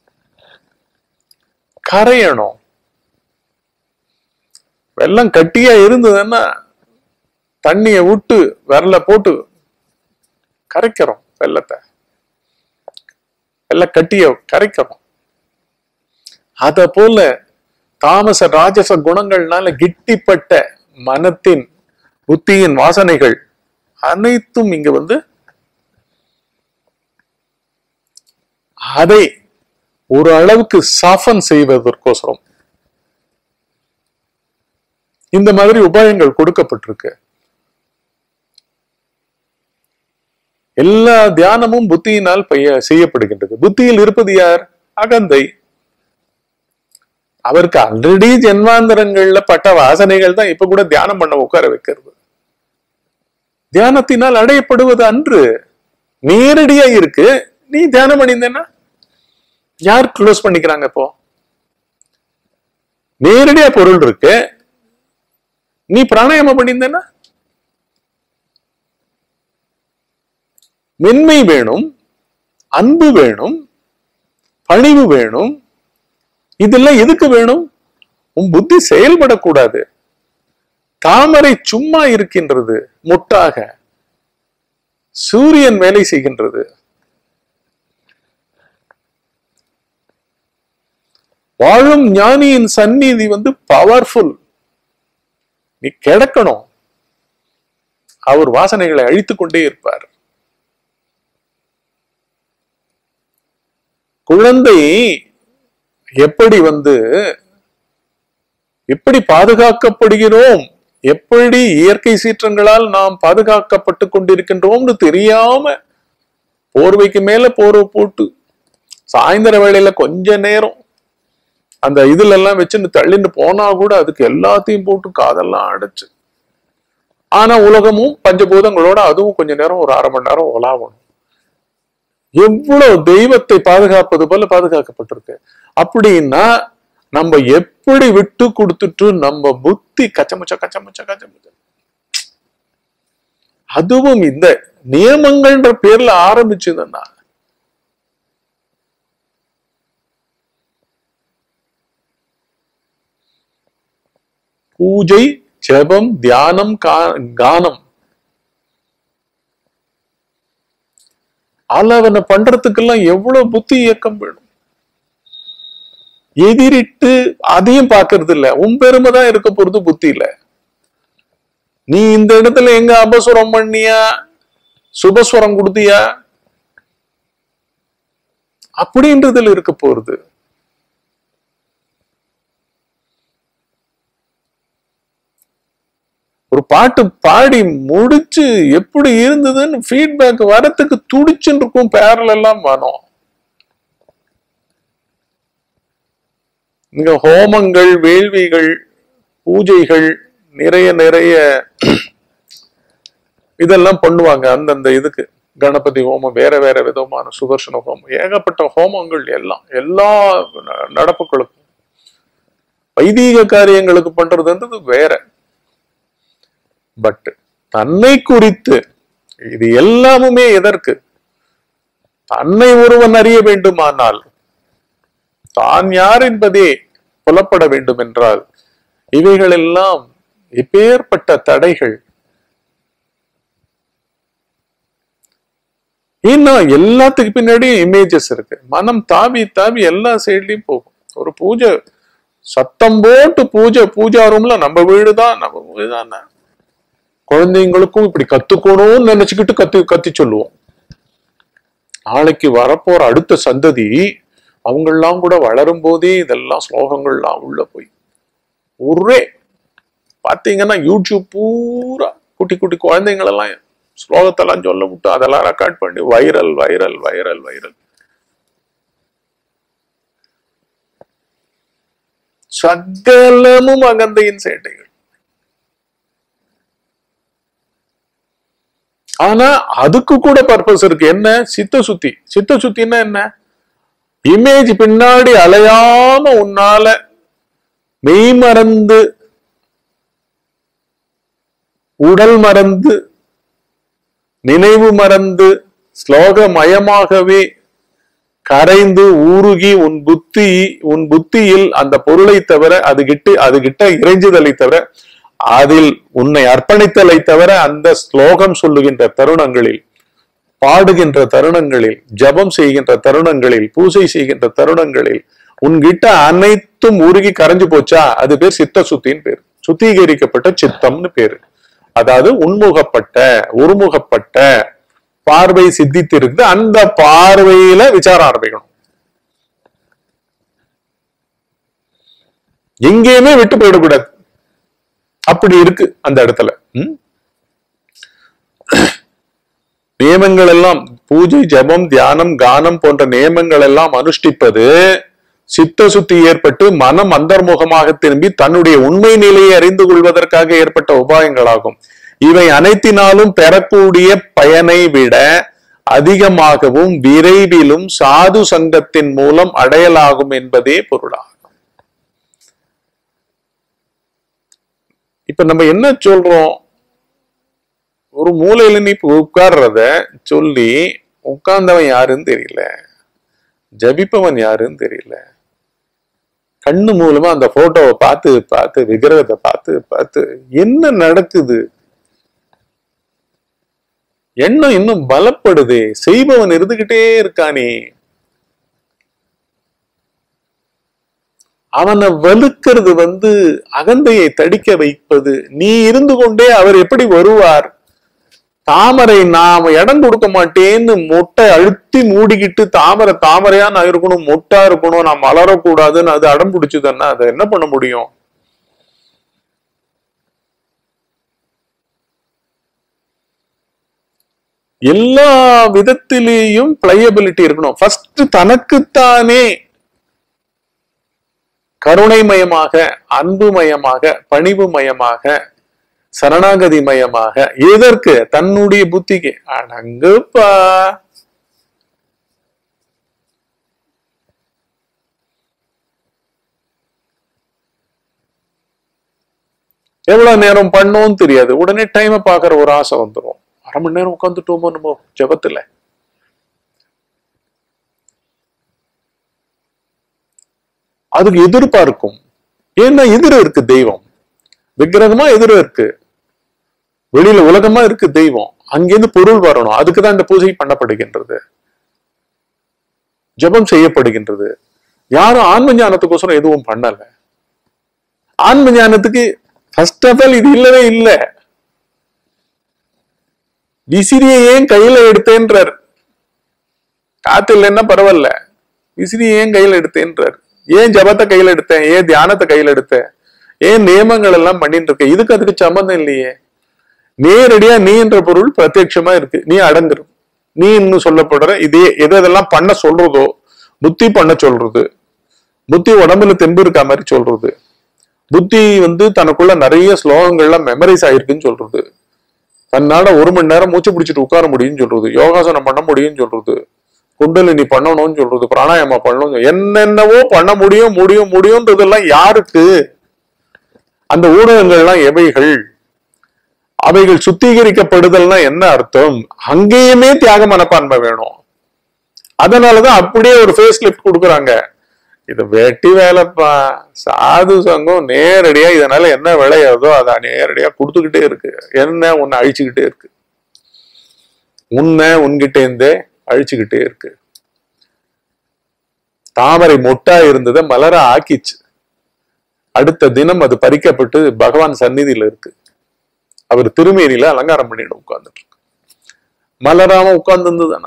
கரையணும் வெள்ளம் கட்டியா இருந்ததுன்னா தண்ணிய விட்டு விரல போட்டு கரைக்கிறோம் வெள்ளத்தை எல்லாம் கட்டிய கரைக்கணும் அத போல தாமச ராஜச குணங்கள்னால கிட்டிப்பட்ட மனத்தின் புத்தியின் வாசனைகள் அனைத்தும் இங்க வந்து அதை ஒரு அளவுக்கு சாஃபன் செய்வதற்கோசரம் இந்த மாதிரி உபாயங்கள் கொடுக்கப்பட்டிருக்கு எல்லா தியானமும் புத்தியினால் பைய செய்யப்படுகின்றது புத்தியில் இருப்பது யார் அகந்தை அவருக்கு ஆல்ரெடி ஜென்மாந்தரங்கள்ல பட்ட வாசனைகள் தான் இப்ப கூட தியானம் பண்ண உட்கார வைக்கிறது தியானத்தினால் அடையப்படுவது அன்று நேரடியா இருக்கு நீ தியானம் பண்ணியிருந்தேன்னா யார் க்ளோஸ் பண்ணிக்கிறாங்க இப்போ நேரடியா பொருள் இருக்கு நீ பிராணாயாமம் பண்ணியிருந்தேன்னா மென்மை வேணும் அன்பு வேணும் பணிவு வேணும் இதெல்லாம் எதுக்கு வேணும் உன் புத்தி செயல்படக்கூடாது தாமரை சும்மா இருக்கின்றது முட்டாக சூரியன் வேலை செய்கின்றது வாழும் ஞானியின் சந்நிதி வந்து பவர்ஃபுல் நீ கிடக்கணும் அவர் வாசனைகளை அழித்துக் கொண்டே இருப்பார் குழந்தை எப்படி வந்து எப்படி பாதுகாக்கப்படுகிறோம் எப்படி இயற்கை சீற்றங்களால் நாம் பாதுகாக்கப்பட்டு கொண்டிருக்கின்றோம்னு தெரியாம போர்வைக்கு மேல போர்வை போட்டு சாயந்தர வேளையில கொஞ்ச நேரம் அந்த இதுல எல்லாம் வச்சுன்னு தள்ளின்னு போனா கூட அதுக்கு எல்லாத்தையும் போட்டு காதெல்லாம் அடைச்சு ஆனா உலகமும் பஞ்சபூதங்களோட அதுவும் கொஞ்ச நேரம் ஒரு அரை மணி நேரம் உலாவணும் எவ்வளவு தெய்வத்தை பாதுகாப்பது போல பாதுகாக்கப்பட்டிருக்கு அப்படின்னா நம்ம எப்படி விட்டு கொடுத்துட்டு நம்ம புத்தி கச்சமுச்ச கச்சமுச்ச கச்சமுச்ச அதுவும் இந்த நியமங்கள்ன்ற பேர்ல ஆரம்பிச்சதுன்னா பூஜை ஜெபம் தியானம் கா- கானம் ஆலாவனை பண்றதுக்கெல்லாம் எவ்வளவு புத்தி இயக்கம் வேணும் எதிரிட்டு அதையும் பார்க்கறது இல்ல உன் பெருமை தான் இருக்க போறது புத்தி இல்ல நீ இந்த இடத்துல எங்க அபசுரம் பண்ணியா சுபஸ்வரம் கொடுத்தியா அப்படின்றதுல இருக்க போறது ஒரு பாட்டு பாடி முடிச்சு எப்படி இருந்ததுன்னு ஃபீட்பேக் வரத்துக்கு துடிச்சுன்னு இருக்கும் பேரல் எல்லாம் வரும் இங்க ஹோமங்கள் வேள்விகள் பூஜைகள் நிறைய நிறைய இதெல்லாம் பண்ணுவாங்க அந்தந்த இதுக்கு கணபதி ஹோமம் வேற வேற விதமான சுதர்சன ஹோமம் ஏகப்பட்ட ஹோமங்கள் எல்லாம் எல்லா ந- நடப்புகளுக்கும் வைதீக காரியங்களுக்கு பண்றதுன்றது வேற பட் தன்னை குறித்து இது எல்லாமுமே எதற்கு தன்னை ஒருவன் அறிய வேண்டுமானால் தான் யார் என்பதே புலப்பட வேண்டும் என்றால் இவைகள் எல்லாம் எப்பேற்பட்ட தடைகள் இன்னும் எல்லாத்துக்கு பின்னாடியும் இமேஜஸ் இருக்கு மனம் தாவி தாவி எல்லா சைட்லயும் போகும் ஒரு பூஜை சத்தம் போட்டு பூஜை பூஜா ரூம்ல நம்ம வீடுதான் நம்ம வீடுதான் குழந்தைங்களுக்கும் இப்படி கத்துக்கணும்னு நினைச்சுக்கிட்டு கத்து கத்தி சொல்லுவோம் நாளைக்கு வரப்போற அடுத்த சந்ததி அவங்கெல்லாம் கூட வளரும் போதே இதெல்லாம் ஸ்லோகங்கள்லாம் உள்ள போய் ஒரே பாத்தீங்கன்னா யூடியூப் பூரா குட்டி குட்டி குழந்தைங்களெல்லாம் ஸ்லோகத்தெல்லாம் சொல்ல விட்டு அதெல்லாம் ரெக்கார்ட் பண்ணி வைரல் வைரல் வைரல் வைரல் சகலமும் அகந்தையின் சேட்டைகள் ஆனா அதுக்கு கூட பர்பஸ் இருக்கு என்ன சித்த சுத்தி சித்த சுத்தின்னா என்ன இமேஜ் பின்னாடி அலையாம உன்னால மெய் மறந்து உடல் மறந்து நினைவு மறந்து ஸ்லோகமயமாகவே கரைந்து ஊருகி உன் புத்தி உன் புத்தியில் அந்த பொருளை தவிர அது கிட்ட அது கிட்ட இறைஞ்சுதலை தவிர அதில் உன்னை அர்ப்பணித்தலை தவிர அந்த ஸ்லோகம் சொல்லுகின்ற தருணங்களில் பாடுகின்ற தருணங்களில் ஜபம் செய்கின்ற தருணங்களில் பூஜை செய்கின்ற தருணங்களில் உன்கிட்ட அனைத்தும் உருகி கரைஞ்சு போச்சா அது பேர் சித்த சுத்தின்னு பேர் சுத்திகரிக்கப்பட்ட சித்தம்னு பேரு அதாவது உன்முகப்பட்ட ஒருமுகப்பட்ட பார்வை சித்தித்திருக்கு அந்த பார்வையில விசாரம் ஆரம்பிக்கணும் எங்கேயுமே விட்டு போயிடக்கூடாது அப்படி இருக்கு அந்த இடத்துல ம்? நியமங்கள் எல்லாம் பூஜை ஜபம் தியானம் கானம் போன்ற நியமங்கள் எல்லாம் அனுஷ்டிப்பது சித்த சுத்தி ஏற்பட்டு மனம் அந்தர்முகமாக திரும்பி தன்னுடைய உண்மை நிலையை அறிந்து கொள்வதற்காக ஏற்பட்ட உபாயங்களாகும் இவை அனைத்தினாலும் பெறக்கூடிய பயனை விட அதிகமாகவும் விரைவிலும் சாது சங்கத்தின் மூலம் அடையலாகும் என்பதே பொருளாகும் இப்ப நம்ம என்ன சொல்றோம் ஒரு மூலையில நீ இப்ப உட்கார்றத சொல்லி உட்கார்ந்தவன் யாருன்னு தெரியல ஜபிப்பவன் யாருன்னு தெரியல கண்ணு மூலமா அந்த போட்டோவை பார்த்து பார்த்து விக்கிரகத்தை பார்த்து பார்த்து என்ன நடக்குது எண்ணம் இன்னும் பலப்படுதே செய்பவன் இருந்துகிட்டே இருக்கானே அவனை வலுக்கிறது வந்து அகந்தையை தடிக்க வைப்பது நீ இருந்து கொண்டே அவர் எப்படி வருவார் தாமரை நாம இடம் கொடுக்க மாட்டேன்னு மொட்டை அழுத்தி மூடிக்கிட்டு தாமரை தாமரையா நான் இருக்கணும் மொட்டா இருக்கணும் நான் மலரக்கூடாதுன்னு அது அடம் பிடிச்சதுன்னா அதை என்ன பண்ண முடியும் எல்லா விதத்திலேயும் பிளையபிலிட்டி இருக்கணும் ஃபர்ஸ்ட் தனக்குத்தானே கருணைமயமாக அன்புமயமாக பணிவுமயமாக சரணாகதி மயமாக எதற்கு தன்னுடைய புத்திக்கு அடங்குப்பா எவ்வளவு நேரம் பண்ணோம்னு தெரியாது உடனே டைமை பாக்குற ஒரு ஆசை வந்துடும் அரை மணி நேரம் உட்காந்துட்டோமோ நம்ம ஜபத்துல அதுக்கு எதிர்பார்க்கும் ஏன்னா எதிர இருக்கு தெய்வம் விக்கிரகமா எதிர இருக்கு வெளியில உலகமா இருக்கு தெய்வம் அங்கிருந்து பொருள் வரணும் அதுக்குதான் இந்த பூஜை பண்ணப்படுகின்றது ஜெபம் செய்யப்படுகின்றது யாரும் ஆன்ம ஞானத்துக்கோசரம் எதுவும் பண்ணல ஆன்ம ஞானத்துக்கு ஃபர்ஸ்ட் ஆஃப் ஆல் இது இல்லவே இல்லை விசிறியை ஏன் கையில எடுத்தேன்றார் காத்து இல்லைன்னா பரவாயில்ல விசிறியை ஏன் கையில எடுத்தேன்றார் ஏன் ஜபத்தை கையில எடுத்தேன் ஏன் தியானத்தை கையில எடுத்தேன் ஏன் நியமங்கள் எல்லாம் பண்ணிட்டு இருக்க இதுக்கு அதுக்கு சம்பந்தம் இல்லையே நேரடியா நீ என்ற பொருள் பிரத்யட்சமா இருக்கு நீ அடங்குற நீ இன்னும் சொல்லப்படுற இதே எது எதெல்லாம் பண்ண சொல்றதோ புத்தி பண்ண சொல்றது புத்தி உடம்புல தெம்பு இருக்க மாதிரி சொல்றது புத்தி வந்து தனக்குள்ள நிறைய ஸ்லோகங்கள்லாம் மெமரைஸ் ஆயிருக்குன்னு சொல்றது தன்னால ஒரு மணி நேரம் மூச்சு பிடிச்சிட்டு உட்கார முடியும்னு சொல்றது யோகாசனம் பண்ண முடியும்னு சொல்றது குண்டலினி பண்ணணும்னு சொல்றது பிராணாயாமா பண்ணணும் என்னென்னவோ பண்ண முடியும் முடியும் முடியும்ன்றதெல்லாம் யாருக்கு அந்த ஊடகங்கள்லாம் எவைகள் அவைகள் சுத்திகரிக்கப்படுதல்னா என்ன அர்த்தம் அங்கேயுமே தியாக மனப்பான்மை வேணும் அதனாலதான் அப்படியே ஒரு ஃபேஸ் லிஃப்ட் கொடுக்குறாங்க இது வெட்டி வேலைப்பா சாது சங்கம் நேரடியா இதனால என்ன விளையாதோ அதை நேரடியா கொடுத்துக்கிட்டே இருக்கு என்ன உன்னை அழிச்சுக்கிட்டே இருக்கு உன்னை உன்கிட்ட இருந்தே அழிச்சுக்கிட்டே இருக்கு தாமரை மொட்டா இருந்ததை மலர ஆக்கிச்சு அடுத்த தினம் அது பறிக்கப்பட்டு பகவான் சந்நிதியில இருக்கு அவர் திருமேனியில அலங்காரம் பண்ணிட்டு உட்கார்ந்துட்டு இருக்கு மலராம உட்கார்ந்து இருந்ததுதானா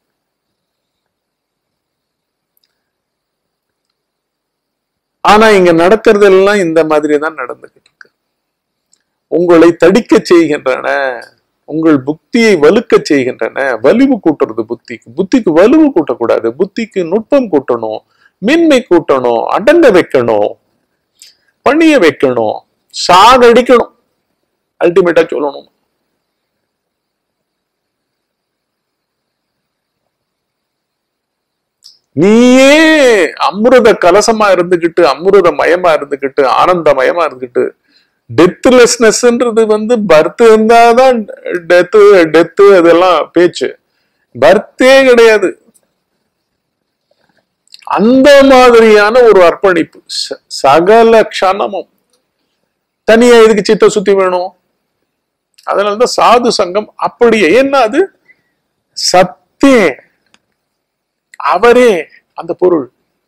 ஆனா இங்க நடக்கிறது எல்லாம் இந்த மாதிரி தான் நடந்துகிட்டு இருக்கு உங்களை தடிக்க செய்கின்றன உங்கள் புத்தியை வலுக்க செய்கின்றன வலிவு கூட்டுறது புத்திக்கு புத்திக்கு வலுவு கூட்டக்கூடாது புத்திக்கு நுட்பம் கூட்டணும் மென்மை கூட்டணும் அடங்க வைக்கணும் பணிய வைக்கணும் சாகடிக்கணும் அல்டிமேட்டா சொல்லணும் நீயே அமிர்த கலசமா இருந்துகிட்டு அமிர்த மயமா இருந்துகிட்டு ஆனந்த மயமா இருந்துகிட்டு டெத்லெஸ்னஸ்ன்றது வந்து பர்த் இருந்தாதான் டெத்து டெத்து அதெல்லாம் பேச்சு பர்த்தே கிடையாது அந்த மாதிரியான ஒரு அர்ப்பணிப்பு ச- சகல க்ஷணமும் தனியா இதுக்கு சித்த சுத்தி வேணும் அதனாலதான் சாது சங்கம் அப்படியே என்ன அது சத்தே அவரே அந்த பொருள்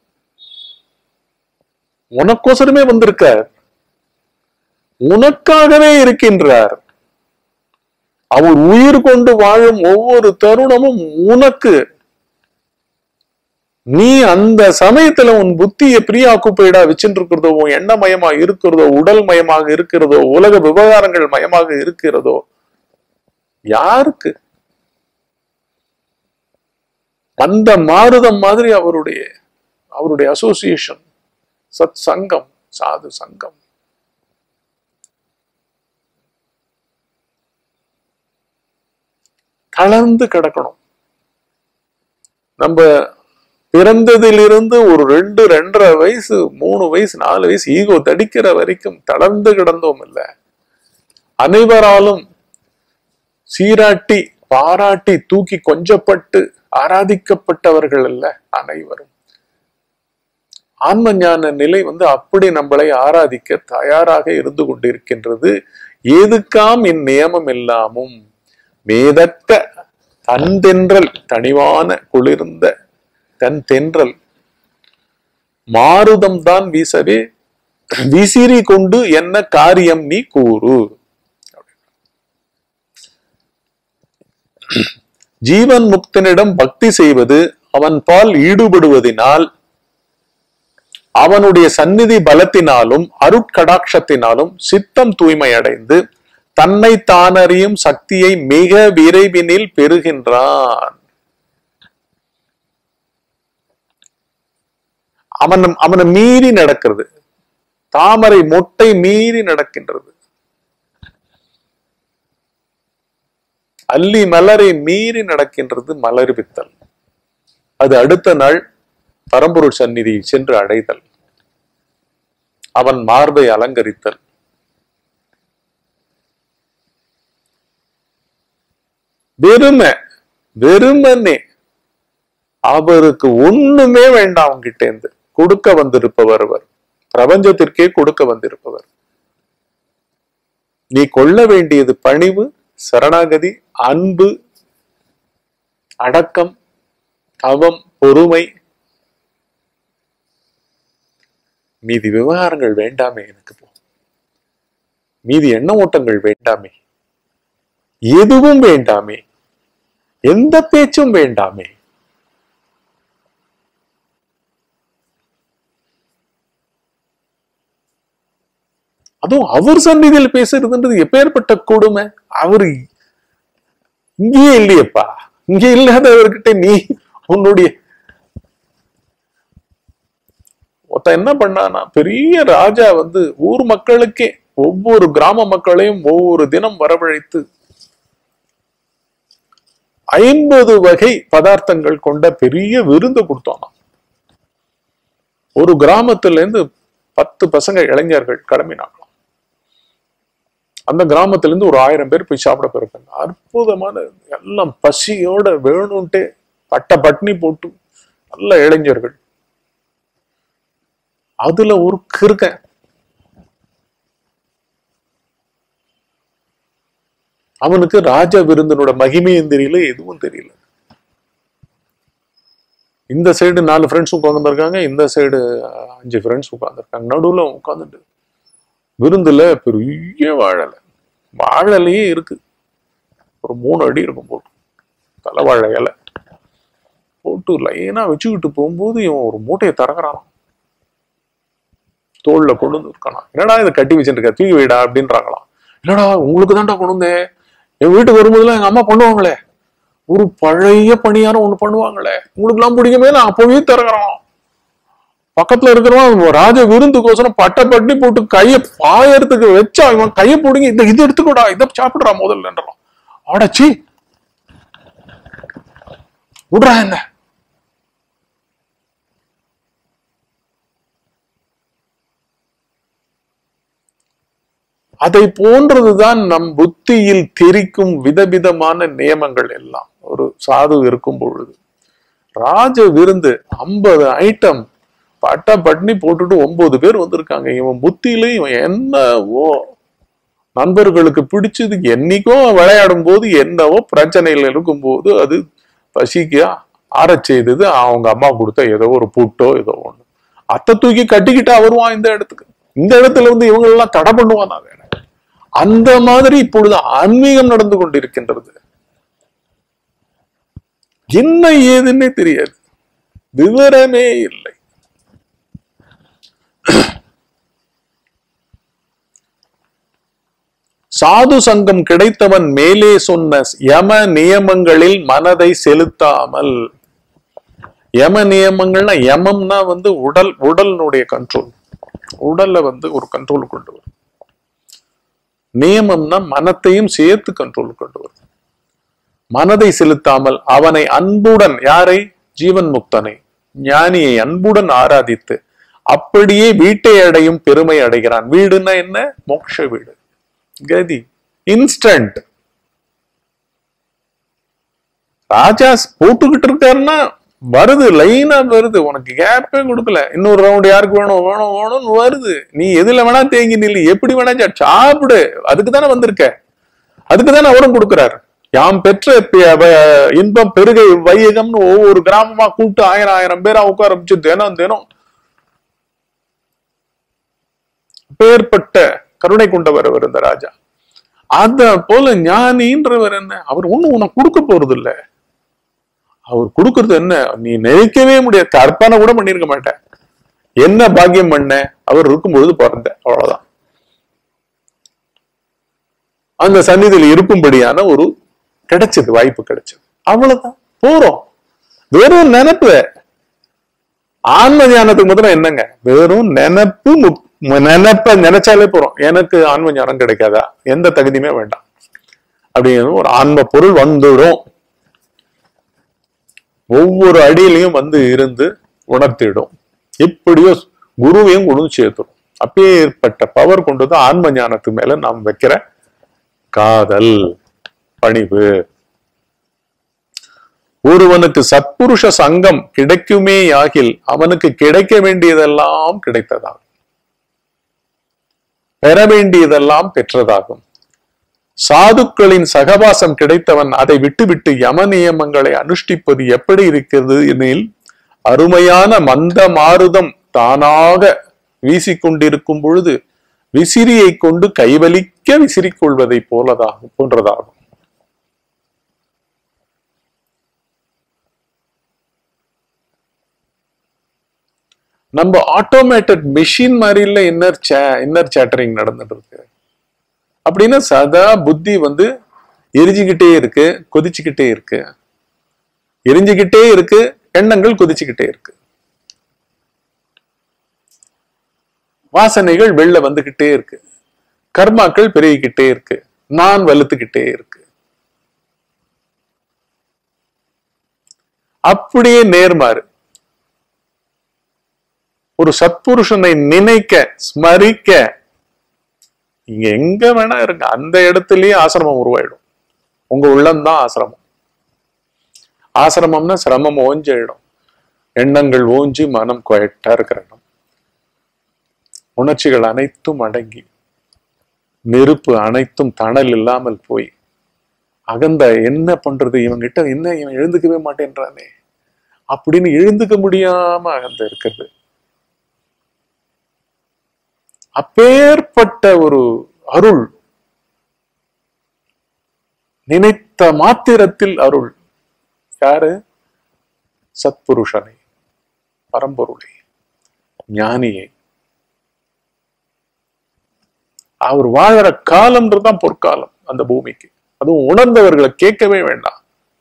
உனக்கோசரமே வந்திருக்கார் உனக்காகவே இருக்கின்றார் அவர் உயிர் கொண்டு வாழும் ஒவ்வொரு தருணமும் உனக்கு நீ அந்த சமயத்துல உன் புத்தியை பிரியாக்குப்பைடா வச்சுட்டு இருக்கிறதோ உன் எண்ணமயமா இருக்கிறதோ உடல் மயமாக இருக்கிறதோ உலக விவகாரங்கள் மயமாக இருக்கிறதோ யாருக்கு அந்த மாருதம் மாதிரி அவருடைய அவருடைய அசோசியேஷன் சத் சங்கம் சாது சங்கம் தளர்ந்து கிடக்கணும் நம்ம பிறந்ததிலிருந்து ஒரு ரெண்டு ரெண்டரை வயசு மூணு வயசு நாலு வயசு ஈகோ தடிக்கிற வரைக்கும் தளர்ந்து கிடந்தோம் இல்ல அனைவராலும் சீராட்டி பாராட்டி தூக்கி கொஞ்சப்பட்டு ஆராதிக்கப்பட்டவர்கள் அல்ல அனைவரும் ஆன்ம ஞான நிலை வந்து அப்படி நம்மளை ஆராதிக்க தயாராக இருந்து கொண்டிருக்கின்றது ஏதுக்காம் இந்நியமம் இல்லாமும் மேதக்க தன் தென்றல் தனிவான குளிர்ந்த தன் தென்றல் மாருதம் தான் வீசவே விசிறி கொண்டு என்ன காரியம் நீ கூறு ஜீவன் முக்தனிடம் பக்தி செய்வது அவன் பால் ஈடுபடுவதினால் அவனுடைய சந்நிதி பலத்தினாலும் அருட்கடாட்சத்தினாலும் சித்தம் தூய்மை அடைந்து தன்னை தானறியும் சக்தியை மிக விரைவினில் பெறுகின்றான் அவன் அவனை மீறி நடக்கிறது தாமரை மொட்டை மீறி நடக்கின்றது அல்லி மலரை மீறி நடக்கின்றது மலர்வித்தல் அது அடுத்த நாள் பரம்பொருள் சந்நிதி சென்று அடைதல் அவன் மார்பை அலங்கரித்தல் வெறுமை வெறுமனே அவருக்கு ஒண்ணுமே வேண்டாம் அவங்கிட்ட இருந்து கொடுக்க வந்திருப்பவர் அவர் பிரபஞ்சத்திற்கே கொடுக்க வந்திருப்பவர் நீ கொள்ள வேண்டியது பணிவு சரணாகதி அன்பு அடக்கம் தவம் பொறுமை மீதி விவகாரங்கள் வேண்டாமே எனக்கு போ மீதி எண்ண ஓட்டங்கள் வேண்டாமே எதுவும் வேண்டாமே எந்த பேச்சும் வேண்டாமே அதுவும் அவர் சந்நிதியில் பேசுறதுன்றது எப்பேற்பட்ட கொடுமை அவரு இங்கேயே இல்லையப்பா இங்க இல்லாதவர்கிட்ட நீ உன்னுடைய ஒருத்த என்ன பண்ணானா பெரிய ராஜா வந்து ஊர் மக்களுக்கே ஒவ்வொரு கிராம மக்களையும் ஒவ்வொரு தினம் வரவழைத்து ஐம்பது வகை பதார்த்தங்கள் கொண்ட பெரிய விருந்து கொடுத்தானாம் ஒரு கிராமத்துல இருந்து பத்து பசங்க இளைஞர்கள் கிளம்பினாங்களாம் அந்த கிராமத்துல இருந்து ஒரு ஆயிரம் பேர் போய் சாப்பிட போயிருக்காங்க அற்புதமான எல்லாம் பசியோட வேணும்ட்டே பட்ட பட்னி போட்டு நல்ல இளைஞர்கள் அதுல ஒரு கிருக்கன் அவனுக்கு ராஜ விருந்தனோட மகிமையும் தெரியல எதுவும் தெரியல இந்த சைடு நாலு ஃப்ரெண்ட்ஸ் உட்காந்துருக்காங்க இந்த சைடு அஞ்சு ஃப்ரெண்ட்ஸ் உட்காந்துருக்காங்க நடுவுல உட்காந்துட்டு விருந்துல பெரிய வாழலை வாழலையே இருக்கு ஒரு மூணு அடி இருக்கும் போட்டு தலைவாழை இலை போட்டு லைனா வச்சுக்கிட்டு போகும்போது இவன் ஒரு மூட்டையை திறக்கிறானாம் தோல்ல கொண்டு வந்து இருக்கானா என்னடா இதை கட்டி வச்சுட்டு இருக்க தூக்கி வைடா அப்படின்றாங்களாம் என்னடா உங்களுக்கு தான்டா கொண்டு வந்தேன் என் வீட்டுக்கு வரும்போதெல்லாம் எங்க அம்மா பண்ணுவாங்களே ஒரு பழைய பணியாரம் ஒண்ணு பண்ணுவாங்களே உங்களுக்கு எல்லாம் பிடிக்குமே நான் அப்பவே திறக்கிறோம் பக்கத்துல இருக்கிறவன் ராஜ விருந்துக்கோசரம் பட்டை பட்டி போட்டு கைய பாயறதுக்கு வச்சா இவன் கையை பிடிங்க இந்த இது எடுத்துக்கூடா இதை சாப்பிடுறா முதல்லன்றான் அடச்சி விடுறா என்ன அதை போன்றதுதான் நம் புத்தியில் தெரிக்கும் விதவிதமான நியமங்கள் எல்லாம் ஒரு சாது இருக்கும் பொழுது ராஜ விருந்து ஐம்பது ஐட்டம் பட்டா பட்னி போட்டுட்டு ஒன்பது பேர் வந்திருக்காங்க இவன் புத்தியில இவன் என்னவோ நண்பர்களுக்கு பிடிச்சது என்னைக்கோ விளையாடும் போது என்னவோ பிரச்சனைகள் இருக்கும்போது அது பசிக்கு ஆறச் செய்தது அவங்க அம்மா கொடுத்த ஏதோ ஒரு புட்டோ ஏதோ ஒண்ணு அத்தை தூக்கி கட்டிக்கிட்டா வருவான் இந்த இடத்துக்கு இந்த இடத்துல வந்து இவங்க எல்லாம் தடை பண்ணுவானா வேற அந்த மாதிரி இப்பொழுது ஆன்மீகம் நடந்து கொண்டிருக்கின்றது என்ன ஏதுன்னே தெரியாது விவரமே இல்லை சாது சங்கம் கிடைத்தவன் மேலே சொன்ன யம நியமங்களில் மனதை செலுத்தாமல் யம நியமங்கள்னா யமம்னா வந்து உடல் உடலினுடைய கண்ட்ரோல் உடல்ல வந்து ஒரு கண்ட்ரோல் கொண்டு வரும் நியமம்னா மனத்தையும் சேர்த்து கண்ட்ரோல் கொண்டு வரும் மனதை செலுத்தாமல் அவனை அன்புடன் யாரை ஜீவன் முக்தனை ஞானியை அன்புடன் ஆராதித்து அப்படியே வீட்டை அடையும் பெருமை அடைகிறான் வீடுன்னா என்ன மோட்ச வீடு கதி இன்ஸ்டன்ட் ராஜா போட்டுக்கிட்டு இருக்காருன்னா வருது லைனா வருது உனக்கு கேப்பே கொடுக்கல இன்னொரு ரவுண்ட் யாருக்கு வேணும் வேணும் வேணும்னு வருது நீ எதுல வேணா தேங்கி நில்லு எப்படி வேணா சா- சாப்பிடு அதுக்கு தானே வந்திருக்க அதுக்கு தானே அவரும் கொடுக்கிறார் யாம் பெற்ற பி- வ- இன்பம் பெருகை வையகம்னு ஒவ்வொரு கிராமமா கூப்பிட்டு ஆயிரம் ஆயிரம் பேரா உட்கார வச்சு தினம் தினம் பேர்பட்ட கருணை கொண்டவர் அவர் இந்த ராஜா அத போல ஞானின்றவர் என்ன அவர் ஒண்ணும் உனக்கு கொடுக்க போறது இல்ல அவர் கொடுக்கறது என்ன நீ நினைக்கவே முடியாது கற்பனை கூட பண்ணிருக்க மாட்டேன் என்ன பாக்கியம் பண்ண அவர் இருக்கும் பொழுது பிறந்த அவ்வளவுதான் அந்த சந்நிதியில் இருக்கும்படியான ஒரு கிடைச்சது வாய்ப்பு கிடைச்சது அவ்வளவுதான் போறோம் வெறும் நினைப்பு ஆன்ம ஞானத்துக்கு முதல்ல என்னங்க வெறும் நினைப்பு முக்- நினைப்ப நினைச்சாலே போறோம் எனக்கு ஆன்ம ஞானம் கிடைக்காதா எந்த தகுதியுமே வேண்டாம் அப்படின்னு ஒரு ஆன்ம பொருள் வந்துடும் ஒவ்வொரு அடியிலையும் வந்து இருந்து உணர்த்திடும் எப்படியோ குருவையும் கொண்டு வந்து சேர்த்துடும் அப்பேற்பட்ட பவர் கொண்டு வந்து ஆன்ம ஞானத்துக்கு மேல நாம் வைக்கிற காதல் பணிவு ஒருவனுக்கு சத்புருஷ சங்கம் கிடைக்குமே ஆகில் அவனுக்கு கிடைக்க வேண்டியதெல்லாம் கிடைத்ததாகும் பெற வேண்டியதெல்லாம் பெற்றதாகும் சாதுக்களின் சகவாசம் கிடைத்தவன் அதை விட்டுவிட்டு யம நியமங்களை அனுஷ்டிப்பது எப்படி இருக்கிறது எனில் அருமையான மந்த மாருதம் தானாக வீசிக்கொண்டிருக்கும் பொழுது விசிறியை கொண்டு கைவலிக்க விசிறிக் கொள்வதை போலதாகும் போன்றதாகும் நம்ம ஆட்டோமேட்டட் மெஷின் மாதிரி இல்ல இன்னர் சே இன்னர் சேட்டரிங் நடந்துட்டு இருக்கு அப்படின்னா சதா புத்தி வந்து எரிஞ்சுக்கிட்டே இருக்கு கொதிச்சுக்கிட்டே இருக்கு எரிஞ்சுக்கிட்டே இருக்கு எண்ணங்கள் கொதிச்சுக்கிட்டே இருக்கு வாசனைகள் வெளில வந்துகிட்டே இருக்கு கர்மாக்கள் பெருகிக்கிட்டே இருக்கு நான் வலுத்துக்கிட்டே இருக்கு அப்படியே நேர்மாறு ஒரு சத்புருஷனை நினைக்க ஸ்மரிக்க இங்க எங்க வேணா இருங்க அந்த இடத்துலயே ஆசிரமம் உருவாயிடும் உங்க உள்ளம்தான் ஆசிரமம் ஆசிரமம்னா சிரமம் ஓஞ்ச இடம் எண்ணங்கள் ஓஞ்சி மனம் குவைட்டா இருக்கிற இடம் உணர்ச்சிகள் அனைத்தும் அடங்கி நெருப்பு அனைத்தும் தணல் இல்லாமல் போய் அகந்த என்ன பண்றது இவங்கிட்ட என்ன இவன் எழுந்துக்கவே மாட்டேன்றானே அப்படின்னு எழுந்துக்க முடியாம அகந்த இருக்கிறது அப்பேற்பட்ட ஒரு அருள் நினைத்த மாத்திரத்தில் அருள் யாரு சத்புருஷனை பரம்பொருளை ஞானியை அவர் வாழற காலம்ன்றதுதான் பொற்காலம் அந்த பூமிக்கு அதுவும் உணர்ந்தவர்களை கேட்கவே வேண்டாம்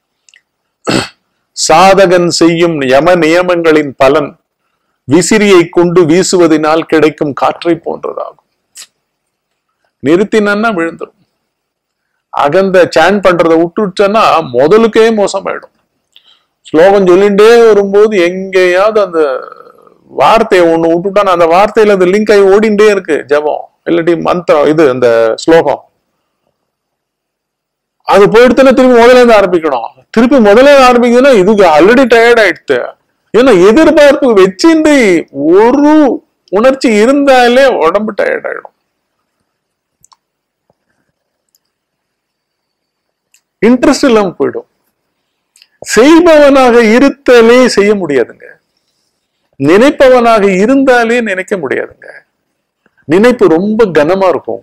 சாதகன் செய்யும் யம நியமங்களின் பலன் விசிறியை கொண்டு வீசுவதனால் கிடைக்கும் காற்றை போன்றதாகும் நிறுத்தினா விழுந்துரும் அகந்த சான் பண்றதை விட்டுச்சன்னா முதலுக்கே மோசமாயிடும் ஸ்லோகம் சொல்லிட்டே வரும்போது எங்கேயாவது அந்த வார்த்தையை ஒண்ணு விட்டுட்டான் அந்த வார்த்தையில அது லிங்க் ஆகி ஓடிண்டே இருக்கு ஜபம் இல்லாட்டி மந்திரம் இது அந்த ஸ்லோகம் அது போயிடுத்துனா திருப்பி முதல்ல இருந்து ஆரம்பிக்கணும் திருப்பி முதல்ல இருந்து ஆரம்பிக்குதுன்னா இதுக்கு ஆல்ரெடி டயர்ட் ஆயிடுச்சு ஏன்னா எதிர்பார்ப்பு வச்சிருந்து ஒரு உணர்ச்சி இருந்தாலே உடம்பு டயர்ட் ஆயிடும் இன்ட்ரெஸ்ட் இல்லாம போயிடும் செய்பவனாக இருத்தலே செய்ய முடியாதுங்க நினைப்பவனாக இருந்தாலே நினைக்க முடியாதுங்க நினைப்பு ரொம்ப கனமா இருக்கும்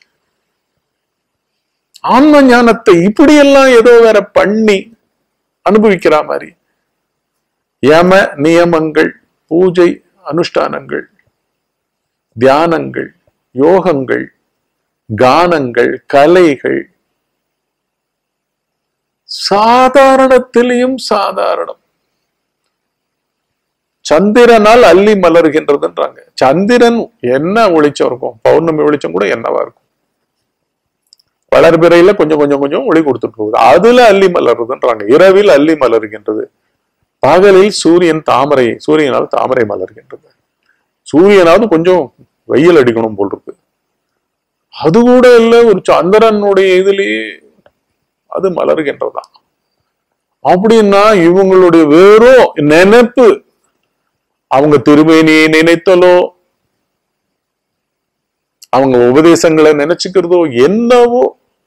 ஆன்ம ஞானத்தை இப்படியெல்லாம் ஏதோ வேற பண்ணி அனுபவிக்கிற மாதிரி யம நியமங்கள் பூஜை அனுஷ்டானங்கள் தியானங்கள் யோகங்கள் கானங்கள் கலைகள் சாதாரணத்திலையும் சாதாரணம் சந்திரனால் அள்ளி மலர்கின்றதுன்றாங்க சந்திரன் என்ன வெளிச்சம் இருக்கும் பௌர்ணமி வெளிச்சம் கூட என்னவா இருக்கும் வளர்பிறையில கொஞ்சம் கொஞ்சம் கொஞ்சம் ஒளி கொடுத்துட்டு போகுது அதுல அள்ளி மலருதுன்றாங்க இரவில் அள்ளி மலர்கின்றது பகலில் சூரியன் தாமரை சூரியனால் தாமரை மலர்கின்றது சூரியனாவது கொஞ்சம் வெயில் அடிக்கணும் போல் இருக்கு அது கூட இல்ல ஒரு சந்திரனுடைய இதுலயே அது மலர்கின்றதா அப்படின்னா இவங்களுடைய வெறும் நினைப்பு அவங்க திருமேனியை நினைத்தலோ அவங்க உபதேசங்களை நினைச்சுக்கிறதோ என்னவோ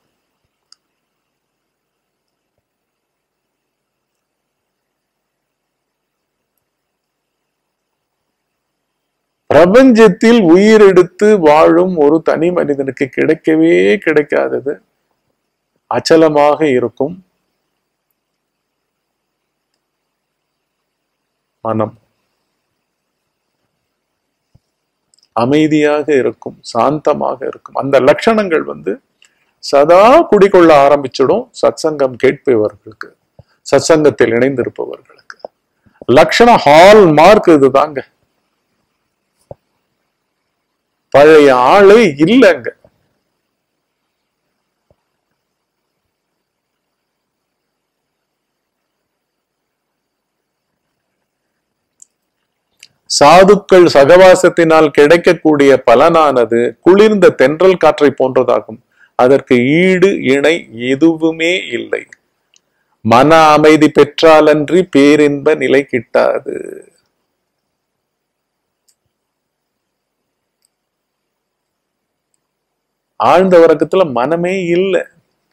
பிரபஞ்சத்தில் உயிரெடுத்து வாழும் ஒரு தனி மனிதனுக்கு கிடைக்கவே கிடைக்காதது அச்சலமாக இருக்கும் மனம் அமைதியாக இருக்கும் சாந்தமாக இருக்கும் அந்த லட்சணங்கள் வந்து சதா குடிக்கொள்ள ஆரம்பிச்சிடும் சத்சங்கம் கேட்பவர்களுக்கு சத்சங்கத்தில் இணைந்திருப்பவர்களுக்கு லட்சணம் ஹால் மார்க் இதுதாங்க பழைய ஆளே இல்லைங்க சாதுக்கள் சகவாசத்தினால் கிடைக்கக்கூடிய பலனானது குளிர்ந்த தென்றல் காற்றை போன்றதாகும் அதற்கு ஈடு இணை எதுவுமே இல்லை மன அமைதி பெற்றாலன்றி பேரின்ப நிலை கிட்டாது ஆழ்ந்த உறக்கத்துல மனமே இல்லை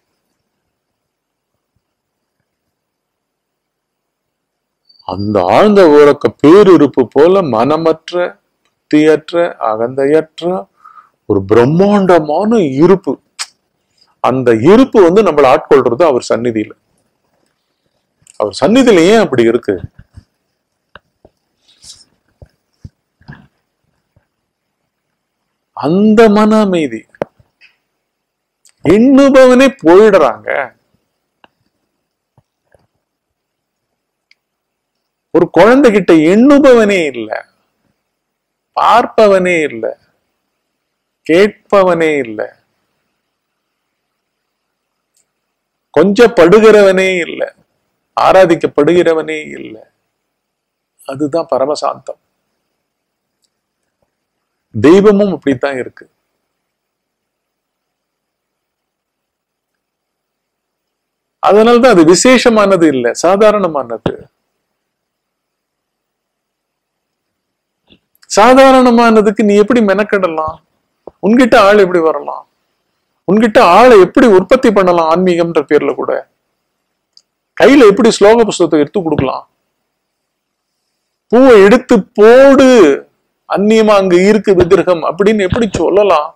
அந்த ஆழ்ந்த உறக்க பேரிருப்பு போல மனமற்ற புத்தியற்ற அகந்தையற்ற ஒரு பிரம்மாண்டமான இருப்பு அந்த இருப்பு வந்து நம்மளை ஆட்கொள்றது அவர் சந்நிதியில அவர் சந்நிதியில ஏன் அப்படி இருக்கு அந்த மன அமைதி எண்ணுபவனே போயிடுறாங்க ஒரு குழந்தைகிட்ட எண்ணுபவனே இல்லை பார்ப்பவனே இல்லை கேட்பவனே இல்லை கொஞ்சம் படுகிறவனே இல்லை ஆராதிக்கப்படுகிறவனே இல்லை அதுதான் பரமசாந்தம் தெய்வமும் அப்படித்தான் இருக்கு அதனால்தான் அது விசேஷமானது இல்லை சாதாரணமானது சாதாரணமானதுக்கு நீ எப்படி மெனக்கெடலாம் உன்கிட்ட ஆள் எப்படி வரலாம் உன்கிட்ட ஆளை எப்படி உற்பத்தி பண்ணலாம் ஆன்மீகம்ன்ற பேர்ல கூட கையில எப்படி ஸ்லோக புஸ்தகத்தை எடுத்து கொடுக்கலாம் பூவை எடுத்து போடு அந்நியமா அங்க இருக்கு விக்கிரகம் அப்படின்னு எப்படி சொல்லலாம்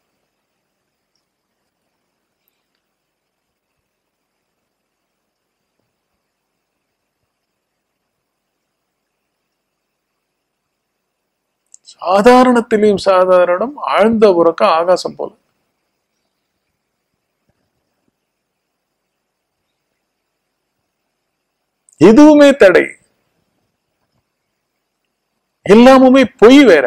சாதாரணத்திலையும் சாதாரணம் ஆழ்ந்த உறக்க ஆகாசம் போல எதுவுமே தடை எல்லாமுமே பொய் வேற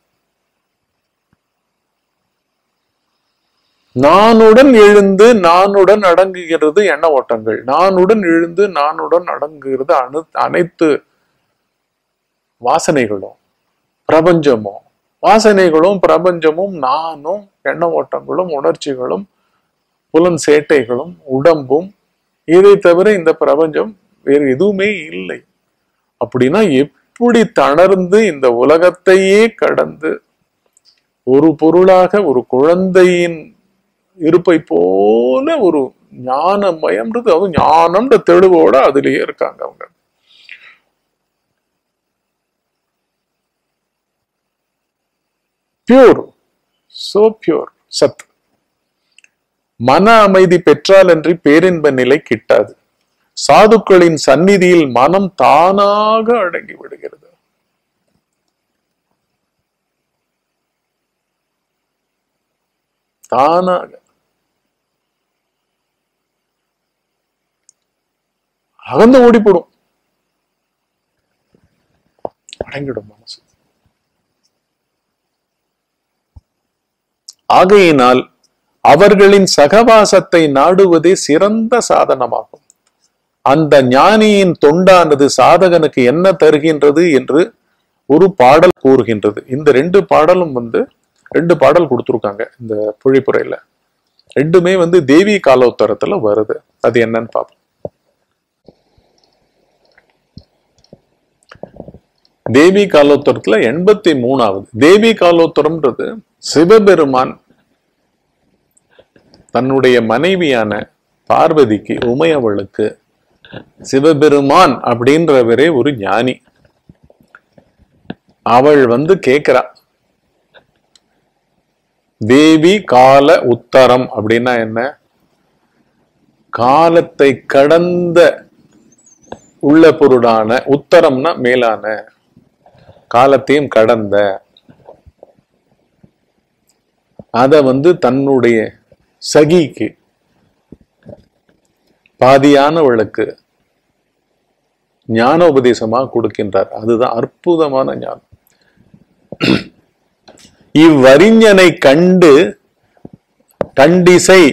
நானுடன் எழுந்து நானுடன் அடங்குகிறது எண்ண ஓட்டங்கள் நானுடன் எழுந்து நானுடன் அடங்குகிறது அணு அனைத்து வாசனைகளும் பிரபஞ்சமும் வாசனைகளும் பிரபஞ்சமும் நானும் எண்ண ஓட்டங்களும் உணர்ச்சிகளும் புலன் சேட்டைகளும் உடம்பும் இதை தவிர இந்த பிரபஞ்சம் வேறு எதுவுமே இல்லை அப்படின்னா எப்படி தளர்ந்து இந்த உலகத்தையே கடந்து ஒரு பொருளாக ஒரு குழந்தையின் இருப்பை போல ஒரு ஞானமயம்ன்றது அதுவும் ஞானம்ன்ற தெளிவோட அதுலயே இருக்காங்க அவங்க பியூர் சோ பியூர் சத் மன அமைதி பெற்றாலன்றி பேரின்ப நிலை கிட்டாது சாதுக்களின் சந்நிதியில் மனம் தானாக அடங்கி விடுகிறது தானாக அகந்து ஓடிப்படும் அடங்கிடும் மனசு ஆகையினால் அவர்களின் சகவாசத்தை நாடுவதே சிறந்த சாதனமாகும் அந்த ஞானியின் தொண்டானது சாதகனுக்கு என்ன தருகின்றது என்று ஒரு பாடல் கூறுகின்றது இந்த ரெண்டு பாடலும் வந்து ரெண்டு பாடல் கொடுத்துருக்காங்க இந்த பொழிப்புரையில ரெண்டுமே வந்து தேவி காலோத்தரத்துல வருது அது என்னன்னு பார்ப்போம் தேவி காலோத்தரத்துல எண்பத்தி மூணாவது தேவி காலோத்தரம்ன்றது சிவபெருமான் தன்னுடைய மனைவியான பார்வதிக்கு உமையவளுக்கு சிவபெருமான் அப்படின்றவரே ஒரு ஞானி அவள் வந்து கேக்குறா தேவி கால உத்தரம் அப்படின்னா என்ன காலத்தை கடந்த உள்ள பொருளான உத்தரம்னா மேலான காலத்தையும் கடந்த அத வந்து தன்னுடைய சகிக்கு பாதியானவளுக்கு ஞானோபதேசமா கொடுக்கின்றார் அதுதான் அற்புதமான ஞானம் இவ்வறிஞனை கண்டு கண்டிசை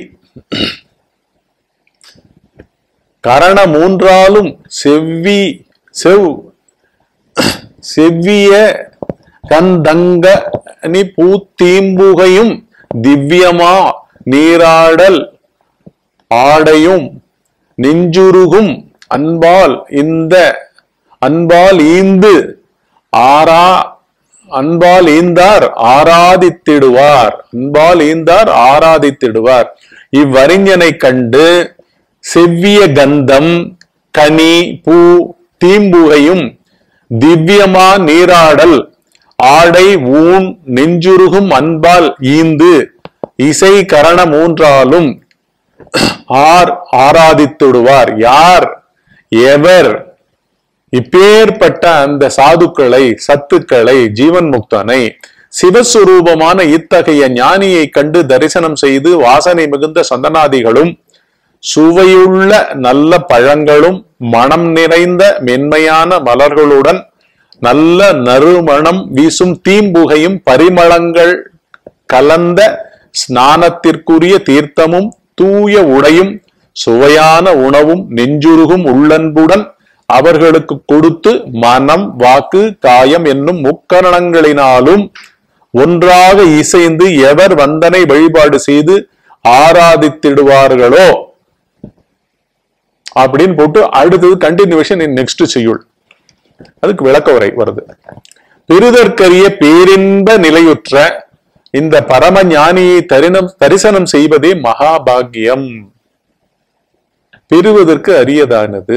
கரண மூன்றாலும் செவ்வி செவ் செவ்விய கந்தங்க நீ பூத்தீம்புகையும் திவ்யமா நீராடல் ஆடையும் நெஞ்சுருகும் அன்பால் இந்த அன்பால் ஈந்து ஆரா அன்பால் ஈந்தார் ஆராதித்திடுவார் அன்பால் ஈந்தார் ஆராதித்திடுவார் இவ்வறிஞனை கண்டு செவ்விய கந்தம் கனி பூ தீம்புகையும் திவ்யமா நீராடல் ஆடை ஊன் நெஞ்சுருகும் அன்பால் ஈந்து இசை கரண மூன்றாலும் ஆர் ஆராதித்துடுவார் யார் எவர் இப்பேற்பட்ட அந்த சாதுக்களை சத்துக்களை ஜீவன் முக்தனை சிவஸ்வரூபமான இத்தகைய ஞானியை கண்டு தரிசனம் செய்து வாசனை மிகுந்த சந்தனாதிகளும் சுவையுள்ள நல்ல பழங்களும் மனம் நிறைந்த மென்மையான மலர்களுடன் நல்ல நறுமணம் வீசும் தீம்புகையும் பரிமளங்கள் கலந்த ஸ்நானத்திற்குரிய தீர்த்தமும் தூய உடையும் சுவையான உணவும் நெஞ்சுருகும் உள்ளன்புடன் அவர்களுக்கு கொடுத்து மனம் வாக்கு காயம் என்னும் முக்கரணங்களினாலும் ஒன்றாக இசைந்து எவர் வந்தனை வழிபாடு செய்து ஆராதித்திடுவார்களோ அப்படின்னு போட்டு அடுத்தது கண்டினியூஷன் இன் நெக்ஸ்ட் செய்யுள் அதுக்கு விளக்க உரை வருது பெருதற்கரிய பேரின்ப நிலையுற்ற இந்த பரம ஞானியை தரினம் தரிசனம் செய்வதே மகாபாகியம் பெறுவதற்கு அரியதானது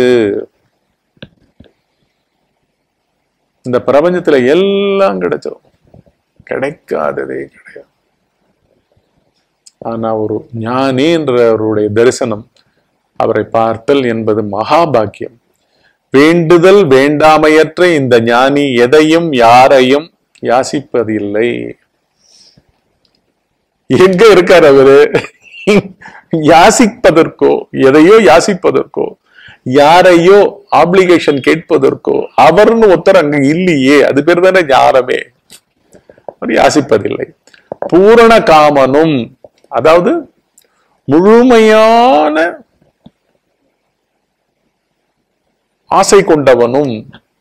இந்த பிரபஞ்சத்துல எல்லாம் கிடைச்சிடும் கிடைக்காததே கிடையாது ஆனா ஒரு ஞானின்றவருடைய தரிசனம் அவரை பார்த்தல் என்பது மகாபாக்கியம் வேண்டுதல் வேண்டாமையற்ற இந்த ஞானி எதையும் யாரையும் யாசிப்பதில்லை எங்க இருக்கார் அவரு யாசிப்பதற்கோ எதையோ யாசிப்பதற்கோ யாரையோ ஆப்ளிகேஷன் கேட்பதற்கோ அவர்னு ஒருத்தர் அங்க இல்லையே அது பேர் தானே ஞானமே அவர் யாசிப்பதில்லை பூரண காமனும் அதாவது முழுமையான ஆசை கொண்டவனும்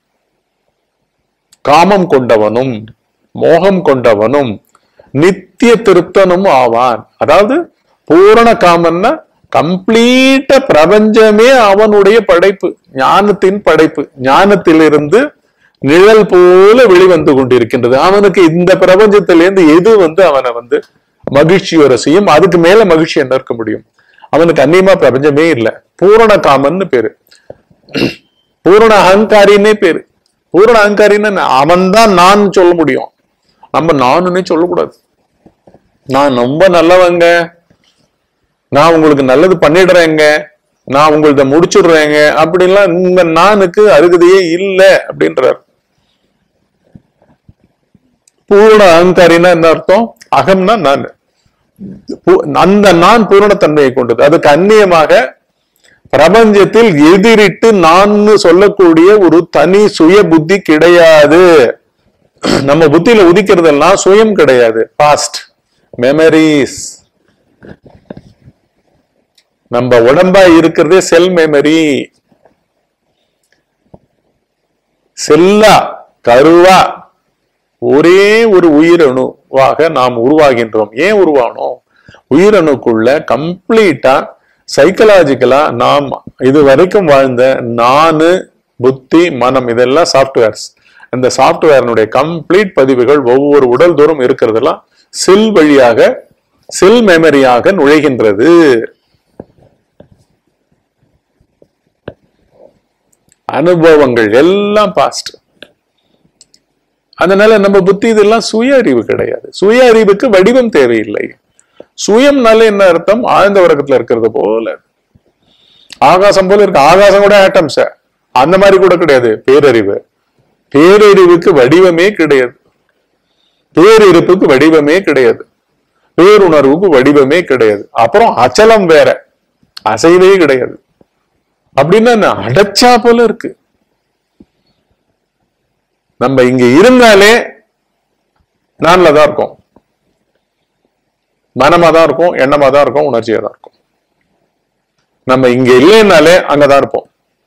காமம் கொண்டவனும் மோகம் கொண்டவனும் நித்திய திருப்தனும் ஆவான் அதாவது பூரண காமன்னா கம்ப்ளீட்ட பிரபஞ்சமே அவனுடைய படைப்பு ஞானத்தின் படைப்பு ஞானத்திலிருந்து நிழல் போல வெளிவந்து கொண்டிருக்கின்றது அவனுக்கு இந்த பிரபஞ்சத்திலிருந்து எது வந்து அவனை வந்து மகிழ்ச்சி வர செய்யும் அதுக்கு மேல மகிழ்ச்சி என்ன இருக்க முடியும் அவனுக்கு அந்நியமா பிரபஞ்சமே இல்லை பூரண காமன்னு பேரு பூரண அகங்காரின்னே பேரு பூரண அகங்காரின்னு அவன் தான் நான் சொல்ல முடியும் நம்ம நானுன்னே சொல்லக்கூடாது நான் ரொம்ப நல்லவங்க நான் உங்களுக்கு நல்லது பண்ணிடுறேங்க நான் உங்கள்ட்ட முடிச்சுடுறேங்க அப்படின்லாம் உங்க நானுக்கு அருகதையே இல்லை அப்படின்றார் பூரண அகங்காரின்னா என்ன அர்த்தம் அகம்னா நான் பூ- அந்த நான் பூரணத்தன்மையை கொண்டது அதுக்கு அந்நியமாக பிரபஞ்சத்தில் எதிரிட்டு நான் சொல்லக்கூடிய ஒரு தனி சுய புத்தி கிடையாது நம்ம புத்தியில உதிக்கிறதெல்லாம் சுயம் கிடையாது பாஸ்ட் மெமரிஸ் நம்ம உடம்பா இருக்கிறதே செல் மெமரி செல்லா கருவா ஒரே ஒரு உயிரணுவாக நாம் உருவாகின்றோம் ஏன் உருவானோம் உயிரணுக்குள்ள கம்ப்ளீட்டா சைக்கலாஜிக்கலா நாம் இது வரைக்கும் வாழ்ந்த நானு புத்தி மனம் இதெல்லாம் சாஃப்ட்வேர்ஸ் இந்த சாஃப்ட்வேர்னுடைய கம்ப்ளீட் பதிவுகள் ஒவ்வொரு உடல் தோறும் இருக்கிறதெல்லாம் செல் வழியாக செல் மெமரியாக நுழைகின்றது அனுபவங்கள் எல்லாம் பாஸ்ட் அதனால நம்ம புத்தி இதெல்லாம் சுய அறிவு கிடையாது சுய அறிவுக்கு வடிவம் தேவையில்லை சுயம்னால என்ன அர்த்தம் ஆழ்ந்த உறக்கத்துல இருக்கிறது போல ஆகாசம் போல இருக்கு ஆகாசம் கூட ஆட்டம்ஸ் அந்த மாதிரி கூட கிடையாது பேரறிவு பேரறிவுக்கு வடிவமே கிடையாது பேரிருப்புக்கு வடிவமே கிடையாது பேருணர்வுக்கு வடிவமே கிடையாது அப்புறம் அச்சலம் வேற அசைவே கிடையாது அப்படின்னா என்ன? அடைச்சா போல இருக்கு நம்ம இங்க இருந்தாலே நான்ல தான் இருக்கும் மனமா தான் இருக்கும் எண்ணமா தான் இருக்கும் உணர்ச்சியா தான் இருக்கும் நம்ம இங்க இல்லைன்னாலே அங்கதான் இருப்போம்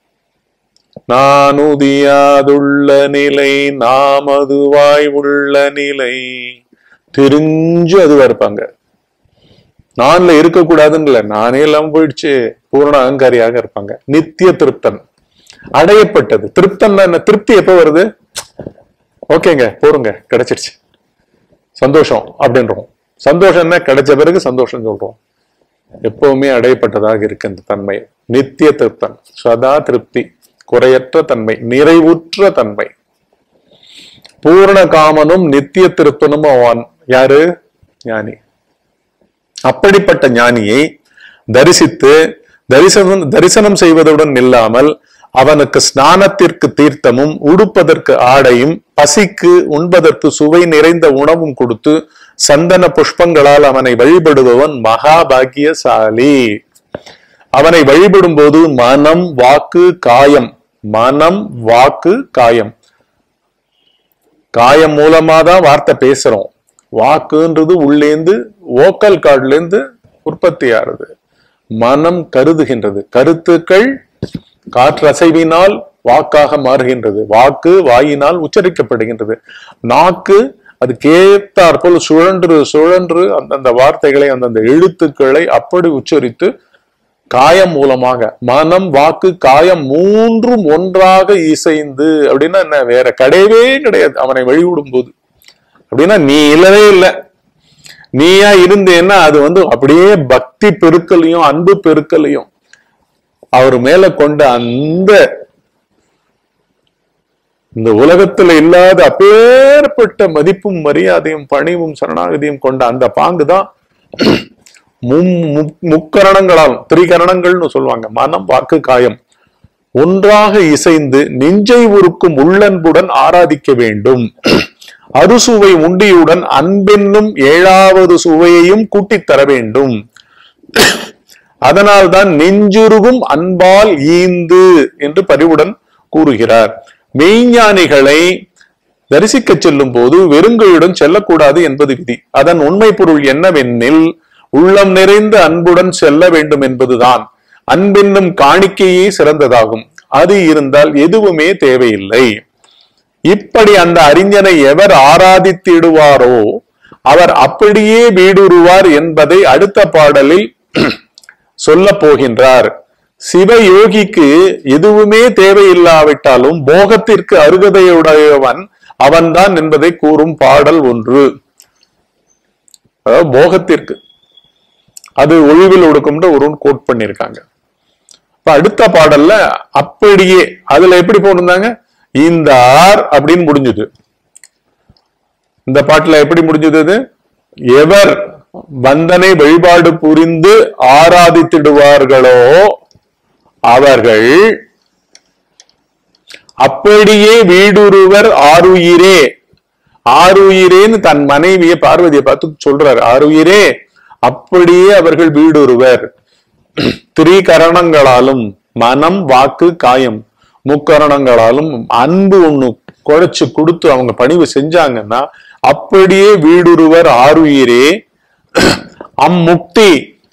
நானுதியாதுள்ள நிலை நாம் அதுவாய் உள்ள நிலை தெரிஞ்சு அதுவா இருப்பாங்க நான்ல இருக்கக்கூடாதுன்னு இல்ல நானே எல்லாம் போயிடுச்சு பூரண அகங்காரியாக இருப்பாங்க நித்திய திருப்தன் அடையப்பட்டது திருப்தன் என்ன திருப்தி எப்ப வருது ஓகேங்க போருங்க கிடைச்சிருச்சு சந்தோஷம் அப்படின்றோம் சந்தோஷம் என்ன கிடைச்ச பிறகு சந்தோஷம் சொல்றோம் எப்பவுமே அடையப்பட்டதாக இருக்கு அந்த தன்மை நித்திய திருப்தன் சதா திருப்தி குறையற்ற தன்மை நிறைவுற்ற தன்மை பூரண காமனும் நித்திய திருப்தனும் அவன் யாரு ஞானி அப்படிப்பட்ட ஞானியை தரிசித்து தரிசனம் தரிசனம் செய்வதுடன் நில்லாமல் அவனுக்கு ஸ்நானத்திற்கு தீர்த்தமும் உடுப்பதற்கு ஆடையும் பசிக்கு உண்பதற்கு சுவை நிறைந்த உணவும் கொடுத்து சந்தன புஷ்பங்களால் அவனை வழிபடுபவன் மகாபாகியசாலி அவனை வழிபடும் போது மனம் வாக்கு காயம் மனம் வாக்கு காயம் காயம் மூலமா தான் வார்த்தை பேசுறோம் வாக்குன்றது உள்ளேந்து ஓக்கல் கார்டுல இருந்து உற்பத்தி ஆறுது மனம் கருதுகின்றது கருத்துக்கள் காற்றசைவினால் வாக்காக மாறுகின்றது வாக்கு வாயினால் உச்சரிக்கப்படுகின்றது நாக்கு அதுக்கேத்தாற் போல் சுழன்று சுழன்று அந்தந்த வார்த்தைகளை அந்தந்த எழுத்துக்களை அப்படி உச்சரித்து காயம் மூலமாக மனம் வாக்கு காயம் மூன்றும் ஒன்றாக இசைந்து அப்படின்னா என்ன வேற கிடையவே கிடையாது அவனை வழிவிடும் போது அப்படின்னா நீ இல்லவே இல்லை நீயா இருந்தேன்னா அது வந்து அப்படியே பக்தி பெருக்கலையும் அன்பு பெருக்கலையும் அவர் மேல கொண்ட அந்த இந்த உலகத்துல இல்லாத அப்பேற்பட்ட மதிப்பும் மரியாதையும் பணிவும் சரணாகதியும் கொண்ட அந்த பாங்கு தான் முக்கரணங்களால் திரிகரணங்கள்னு சொல்லுவாங்க மனம் வாக்கு காயம் ஒன்றாக இசைந்து நெஞ்சை உருக்கும் உள்ளன்புடன் ஆராதிக்க வேண்டும் அறுசுவை உண்டியுடன் அன்பென்னும் ஏழாவது சுவையையும் கூட்டித் தர வேண்டும் அதனால்தான் நெஞ்சுருகும் அன்பால் ஈந்து என்று பரிவுடன் கூறுகிறார் மெய்ஞானிகளை தரிசிக்க செல்லும் போது வெறுங்கையுடன் செல்லக்கூடாது என்பது விதி அதன் உண்மை பொருள் என்னவெனில் உள்ளம் நிறைந்த அன்புடன் செல்ல வேண்டும் என்பதுதான் அன்பென்னும் காணிக்கையே சிறந்ததாகும் அது இருந்தால் எதுவுமே தேவையில்லை இப்படி அந்த அறிஞனை எவர் ஆராதித்திடுவாரோ அவர் அப்படியே வீடுருவார் என்பதை அடுத்த பாடலில் சொல்ல போகின்றார் சிவயோகிக்கு எதுவுமே தேவையில்லாவிட்டாலும் போகத்திற்கு அருகதையுடையவன் அவன்தான் என்பதை கூறும் பாடல் ஒன்று அதாவது போகத்திற்கு அது ஒழிவில் ஒடுக்கும்னு ஒரு கோட் பண்ணியிருக்காங்க இப்ப அடுத்த பாடல்ல அப்படியே அதுல எப்படி போட்டிருந்தாங்க இந்த ஆர் அப்படின்னு முடிஞ்சது இந்த பாட்டுல எப்படி முடிஞ்சது அது எவர் வந்தனை வழிபாடு புரிந்து ஆராதித்திடுவார்களோ அவர்கள் அப்படியே வீடுருவர் ஆறுயிரே ஆறுயிரேன்னு தன் மனைவியை பார்வதியை பார்த்து சொல்றாரு ஆறுயிரே அப்படியே அவர்கள் வீடுருவர் திரிகரணங்களாலும் மனம் வாக்கு காயம் முக்கரணங்களாலும் அன்பு ஒண்ணு குழைச்சு கொடுத்து அவங்க பணிவு செஞ்சாங்கன்னா அப்படியே வீடுருவர் ஆறுயிரே அம்முக்தி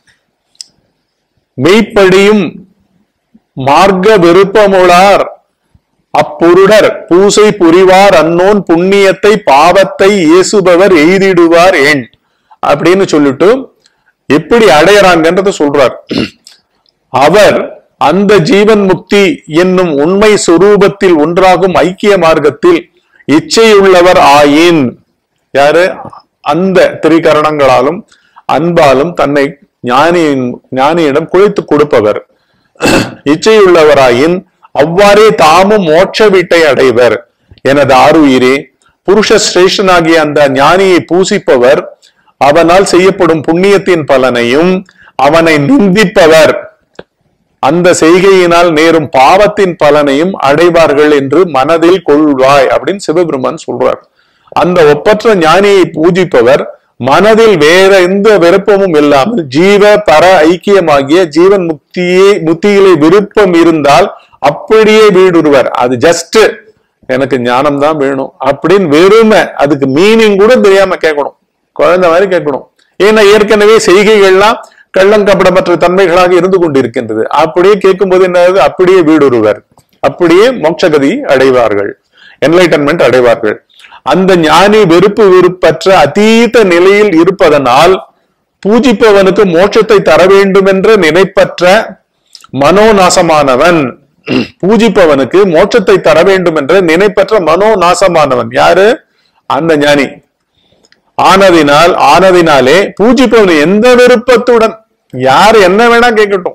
மெய்ப்படியும் மார்க்க விருப்பமுளார் அப்பொருடர் பூசை புரிவார் அன்னோன் புண்ணியத்தை பாவத்தை ஏசுபவர் எய்திடுவார் ஏன் அப்படின்னு சொல்லிட்டு எப்படி அடையறாங்கன்றத சொல்றார் அவர் அந்த ஜீவன் முக்தி என்னும் உண்மை சொரூபத்தில் ஒன்றாகும் ஐக்கிய மார்க்கத்தில் இச்சையுள்ளவர் ஆயின் யாரு அந்த திரிகரணங்களாலும் அன்பாலும் தன்னை ஞானியின் ஞானியிடம் குழைத்து கொடுப்பவர் இச்சையுள்ளவராயின் அவ்வாறே தாமும் மோட்ச வீட்டை அடைவர் எனது ஆறுயிரே புருஷ சிரேஷ்டனாகிய அந்த ஞானியை பூசிப்பவர் அவனால் செய்யப்படும் புண்ணியத்தின் பலனையும் அவனை நிந்திப்பவர் அந்த செய்கையினால் நேரும் பாவத்தின் பலனையும் அடைவார்கள் என்று மனதில் கொள்வாய் அப்படின்னு சிவபெருமான் சொல்றார் அந்த ஒப்பற்ற ஞானியை பூஜிப்பவர் மனதில் வேற எந்த விருப்பமும் இல்லாமல் ஜீவ பர ஐக்கியமாகிய ஜீவன் முக்தியே முக்தியிலே விருப்பம் இருந்தால் அப்படியே வீடுருவர் அது ஜஸ்ட் எனக்கு ஞானம் தான் வேணும் அப்படின்னு வெறுமை அதுக்கு மீனிங் கூட தெரியாம கேட்கணும் குழந்தை மாதிரி கேட்கணும் ஏன்னா ஏற்கனவே செய்கைகள்லாம் கள்ளங்கப்படமற்ற தன்மைகளாக இருந்து கொண்டிருக்கின்றது அப்படியே கேட்கும்போது என்னது அப்படியே வீடுருவர் அப்படியே மோட்சகதி அடைவார்கள் என்லைட்டன்மெண்ட் அடைவார்கள் அந்த ஞானி வெறுப்பு வெறுப்பற்ற அதீத நிலையில் இருப்பதனால் பூஜிப்பவனுக்கு மோட்சத்தை தர வேண்டும் என்ற நினைப்பற்ற மனோநாசமானவன் பூஜிப்பவனுக்கு மோட்சத்தை தர வேண்டும் என்ற நினைப்பற்ற மனோநாசமானவன் யாரு அந்த ஞானி ஆனதினால் ஆனதினாலே பூஜிப்பவன் எந்த விருப்பத்துடன் யார் என்ன வேணா கேட்கட்டும்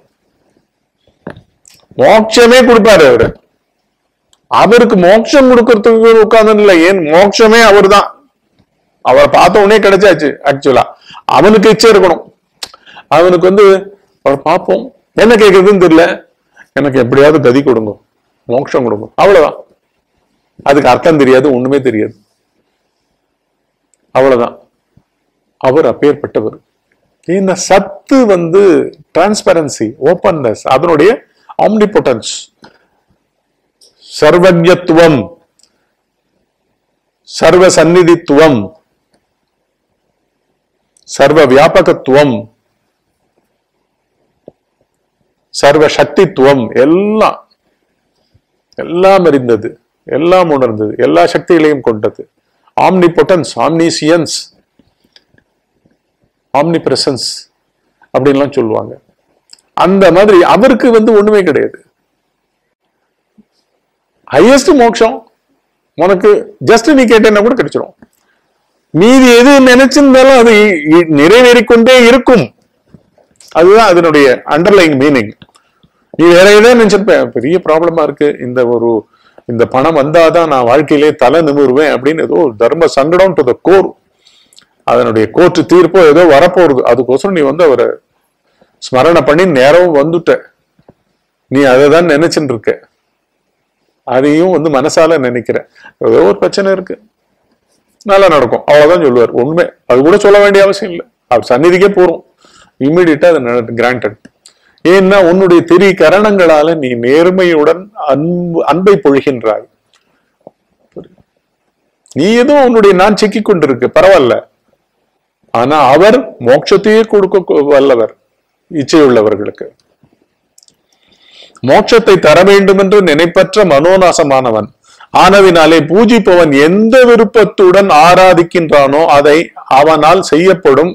மோட்சமே கொடுப்பாரு அவரு அவருக்கு மோட்சம் கொடுக்கறதுக்கு உட்கார்ந்து இல்லை ஏன் மோட்சமே அவர்தான் அவரை பார்த்த உடனே கிடைச்சாச்சு ஆக்சுவலா அவனுக்கு இச்சை இருக்கணும் அவனுக்கு வந்து அவர் பார்ப்போம் என்ன கேட்கறதுன்னு தெரியல எனக்கு எப்படியாவது கதி கொடுங்க மோட்சம் கொடுங்க அவ்வளவுதான் அதுக்கு அர்த்தம் தெரியாது ஒண்ணுமே தெரியாது அவ்வளவுதான் அவர் அப்பேற்பட்டவர் இந்த சத்து வந்து டிரான்ஸ்பரன்சி ஓப்பன்னஸ் அதனுடைய ஆம்னிபொட்டன்ஸ் சர்வஜத்துவம் சர்வ சந்நிதித்துவம் சர்வ வியாபகத்துவம் சர்வ சக்தித்துவம் எல்லாம் எல்லாம் அறிந்தது எல்லாம் உணர்ந்தது எல்லா சக்திகளையும் கொண்டது omnipotence omniscience omnipresence அப்படின்லாம் சொல்லுவாங்க அந்த மாதிரி அவருக்கு வந்து ஒண்ணுமே கிடையாது ஹையஸ்ட் மோட்சம் உனக்கு ஜஸ்ட் நீ கேட்டேன்னா கூட கிடைச்சிடும் மீதி எது நினைச்சிருந்தாலும் அது இ- இ- நிறைவேறிக்கொண்டே இருக்கும் அதுதான் அதனுடைய அண்டர்லைங் மீனிங் நீ வேற ஏதோ நினைச்சிருப்ப பெரிய ப்ராப்ளமா இருக்கு இந்த ஒரு இந்த பணம் வந்தாதான் நான் வாழ்க்கையிலே தலை நிமிருவேன் அப்படின்னு ஏதோ தர்ம சங்கடம் டு த கோர் அதனுடைய கோர்ட்டு தீர்ப்போ ஏதோ வரப்போறது அதுக்கோசரம் நீ வந்து அவரை ஸ்மரணை பண்ணி நேரமும் வந்துட்ட நீ அதை தான் நினைச்சுட்டு இருக்க அதையும் வந்து மனசால நினைக்கிற ஏதோ ஒரு பிரச்சனை இருக்கு நல்லா நடக்கும் அவ்வளவுதான் சொல்லுவார் உண்மை அது கூட சொல்ல வேண்டிய அவசியம் இல்லை அவர் சந்நிதிக்கே போறோம் இம்மிடியட்டா அது கிராண்டட் ஏன்னா உன்னுடைய திரி கரணங்களால நீ நேர்மையுடன் அன்பு அன்பை பொழிகின்றாய் நீ ஏதோ உன்னுடைய நான் சிக்கிக் கொண்டிருக்கு பரவாயில்ல ஆனா அவர் மோட்சத்தையே கொடுக்க கொ- வல்லவர் இச்சையுள்ளவர்களுக்கு மோட்சத்தை தர வேண்டும் என்று நினைப்பற்ற மனோநாசமானவன் ஆனதினாலே பூஜிப்பவன் எந்த விருப்பத்துடன் ஆராதிக்கின்றானோ அதை அவனால் செய்யப்படும்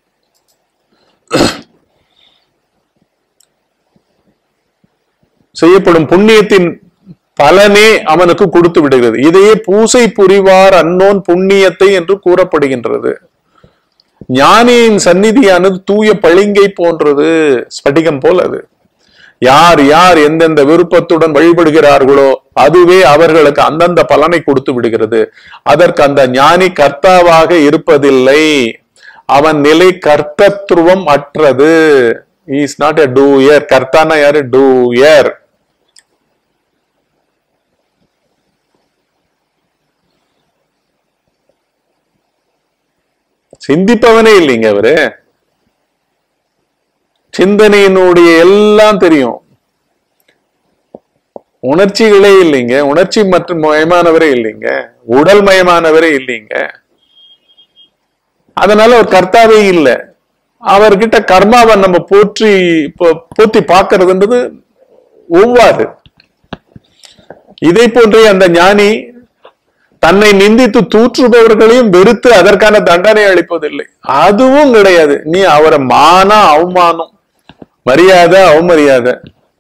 செய்யப்படும் புண்ணியத்தின் பலனே அவனுக்கு கொடுத்து விடுகிறது இதையே பூசை புரிவார் அன்னோன் புண்ணியத்தை என்று கூறப்படுகின்றது ஞானியின் சந்நிதியானது தூய பளிங்கை போன்றது ஸ்படிகம் போல் அது யார் யார் எந்தெந்த விருப்பத்துடன் வழிபடுகிறார்களோ அதுவே அவர்களுக்கு அந்தந்த பலனை கொடுத்து விடுகிறது அதற்கு அந்த ஞானி கர்த்தாவாக இருப்பதில்லை அவன் நிலை கர்த்தத்துவம் அற்றது இஸ் நாட் எ டூயர் கர்த்தானா யாரு டூயர் சிந்திப்பவனே இல்லைங்க அவரு சிந்தனையினுடைய எல்லாம் தெரியும் உணர்ச்சிகளே இல்லைங்க உணர்ச்சி மற்றும் மயமானவரே இல்லைங்க உடல் மயமானவரே இல்லைங்க அதனால ஒரு கர்த்தாவே இல்லை அவர்கிட்ட கர்மாவை நம்ம போற்றி போ- போத்தி பார்க்கறதுன்றது ஒவ்வாறு இதை போன்றே அந்த ஞானி தன்னை நிந்தித்து தூற்றுபவர்களையும் வெறுத்து அதற்கான தண்டனை அளிப்பதில்லை அதுவும் கிடையாது நீ அவரை மான அவமானம் மரியாதை அவமரியாதை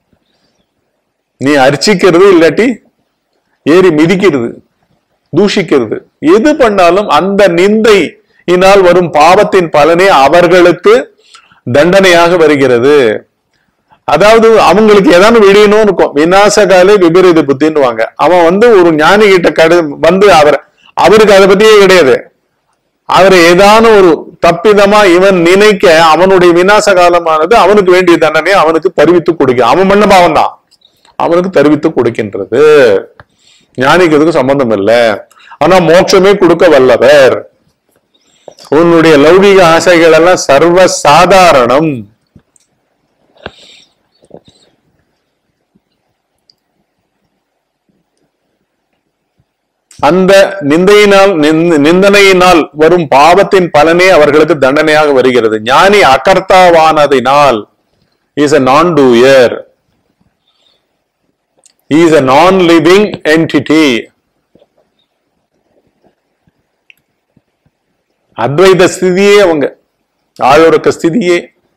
நீ அர்ச்சிக்கிறது இல்லாட்டி ஏறி மிதிக்கிறது தூஷிக்கிறது எது பண்ணாலும் அந்த நிந்தையினால் வரும் பாவத்தின் பலனே அவர்களுக்கு தண்டனையாக வருகிறது அதாவது அவங்களுக்கு ஏதாவது விடியணும்னு இருக்கும் விநாசகாலே விபரீத புத்தின்னுவாங்க அவன் வந்து ஒரு ஞானி கிட்ட கடு வந்து அவர் அவருக்கு அதை பத்தியே கிடையாது அவர் ஏதான ஒரு தப்பிதமா இவன் நினைக்க அவனுடைய விநாச காலமானது அவனுக்கு வேண்டிய தண்டனை அவனுக்கு தெரிவித்து கொடுக்க அவன் பண்ண பாவம் தான் அவனுக்கு தெரிவித்து கொடுக்கின்றது ஞானிக்கு இதுக்கு சம்பந்தம் இல்லை ஆனா மோட்சமே கொடுக்க வல்லவர் உன்னுடைய லௌகிக ஆசைகள் எல்லாம் சர்வ சாதாரணம் அந்த நிந்தையினால் நிந்த- நிந்தனையினால் வரும் பாவத்தின் பலனே அவர்களுக்கு தண்டனையாக வருகிறது ஞானி அகர்த்தாவானதினால் is a non doer is a non living entity அத்வைத ஸ்திதியே அவங்க ஆழொருக்க ஸ்திதியே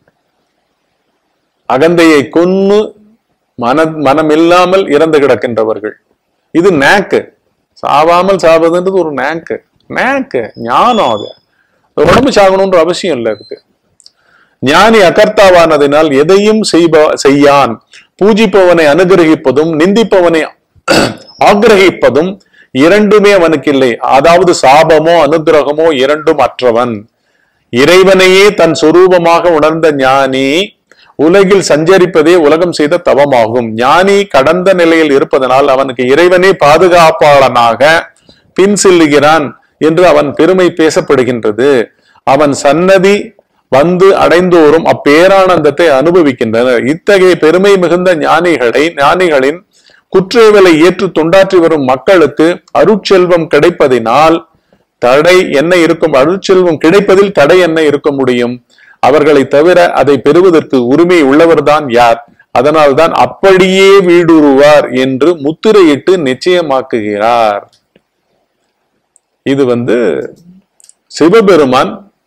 அகந்தையை கொன்னு மன மனம் இல்லாமல் இறந்து கிடக்கின்றவர்கள் இது நேக்கு சாவாமல் சாவதுன்றது ஒரு நேக்கு நேக்கு ஞானம் அது உடம்பு சாகணும்ன்ற அவசியம் இல்லை அதுக்கு ஞானி அகர்த்தாவானதினால் எதையும் செய்ப செய்யான் பூஜிப்பவனை அனுகிரகிப்பதும் நிந்திப்பவனை ஆக்கிரகிப்பதும் இரண்டுமே அவனுக்கு இல்லை அதாவது சாபமோ அனுகிரகமோ இரண்டும் அற்றவன் இறைவனையே தன் சொரூபமாக உணர்ந்த ஞானி உலகில் சஞ்சரிப்பதே உலகம் செய்த தவமாகும் ஞானி கடந்த நிலையில் இருப்பதனால் அவனுக்கு இறைவனே பாதுகாப்பாளனாக பின் செல்லுகிறான் என்று அவன் பெருமை பேசப்படுகின்றது அவன் சன்னதி வந்து அடைந்தோறும் அப்பேரானந்தத்தை அனுபவிக்கின்றனர் இத்தகைய பெருமை மிகுந்த ஞானிகளை ஞானிகளின் குற்றேவலை ஏற்று தொண்டாற்றி வரும் மக்களுக்கு அருட்செல்வம் கிடைப்பதினால் தடை என்ன இருக்கும் அருட்செல்வம் கிடைப்பதில் தடை என்ன இருக்க முடியும் அவர்களை தவிர அதை பெறுவதற்கு உரிமை உள்ளவர்தான் யார் அதனால்தான் அப்படியே வீடுருவார் என்று முத்திரையிட்டு நிச்சயமாக்குகிறார் இது வந்து சிவபெருமான்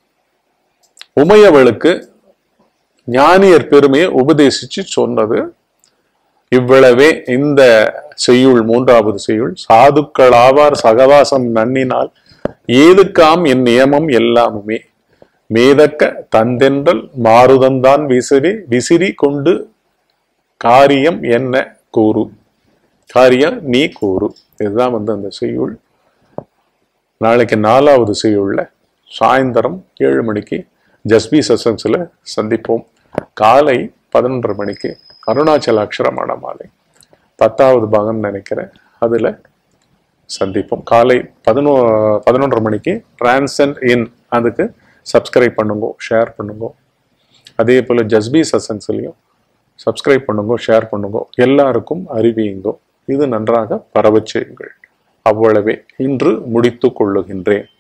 உமையவளுக்கு ஞானியர் பெருமையை உபதேசிச்சு சொன்னது இவ்வளவே இந்த செய்யுள் மூன்றாவது செய்யுள் சாதுக்கள் ஆவார் சகவாசம் நன்னினால் ஏதுக்காம் என் நியமம் எல்லாமுமே மேதக்க தந்தென்றல் மாருதந்தான் விசிறி விசிறி கொண்டு காரியம் என்ன கூறு காரியம் நீ கூறு இதுதான் வந்து அந்த செய்யுள் நாளைக்கு நாலாவது செய்யுள்ல சாயந்தரம் ஏழு மணிக்கு ஜஸ்பி சசன்ஸ்ல சந்திப்போம் காலை பதினொன்றரை மணிக்கு அருணாச்சல அக்ஷரமான மாலை பத்தாவது பாகம் நினைக்கிறேன் அதுல சந்திப்போம் காலை பதினோ பதினொன்றரை மணிக்கு டிரான்சன்ட் இன் அதுக்கு சப்ஸ்கிரைப் பண்ணுங்க ஷேர் பண்ணுங்க அதே போல ஜஸ்பி சசன்ஸ்லையும் சப்ஸ்கிரைப் பண்ணுங்க ஷேர் பண்ணுங்க எல்லாருக்கும் அறிவியுங்கோ இது நன்றாக பரவச் செய்யுங்கள் அவ்வளவே இன்று முடித்துக் கொள்ளுகின்றேன்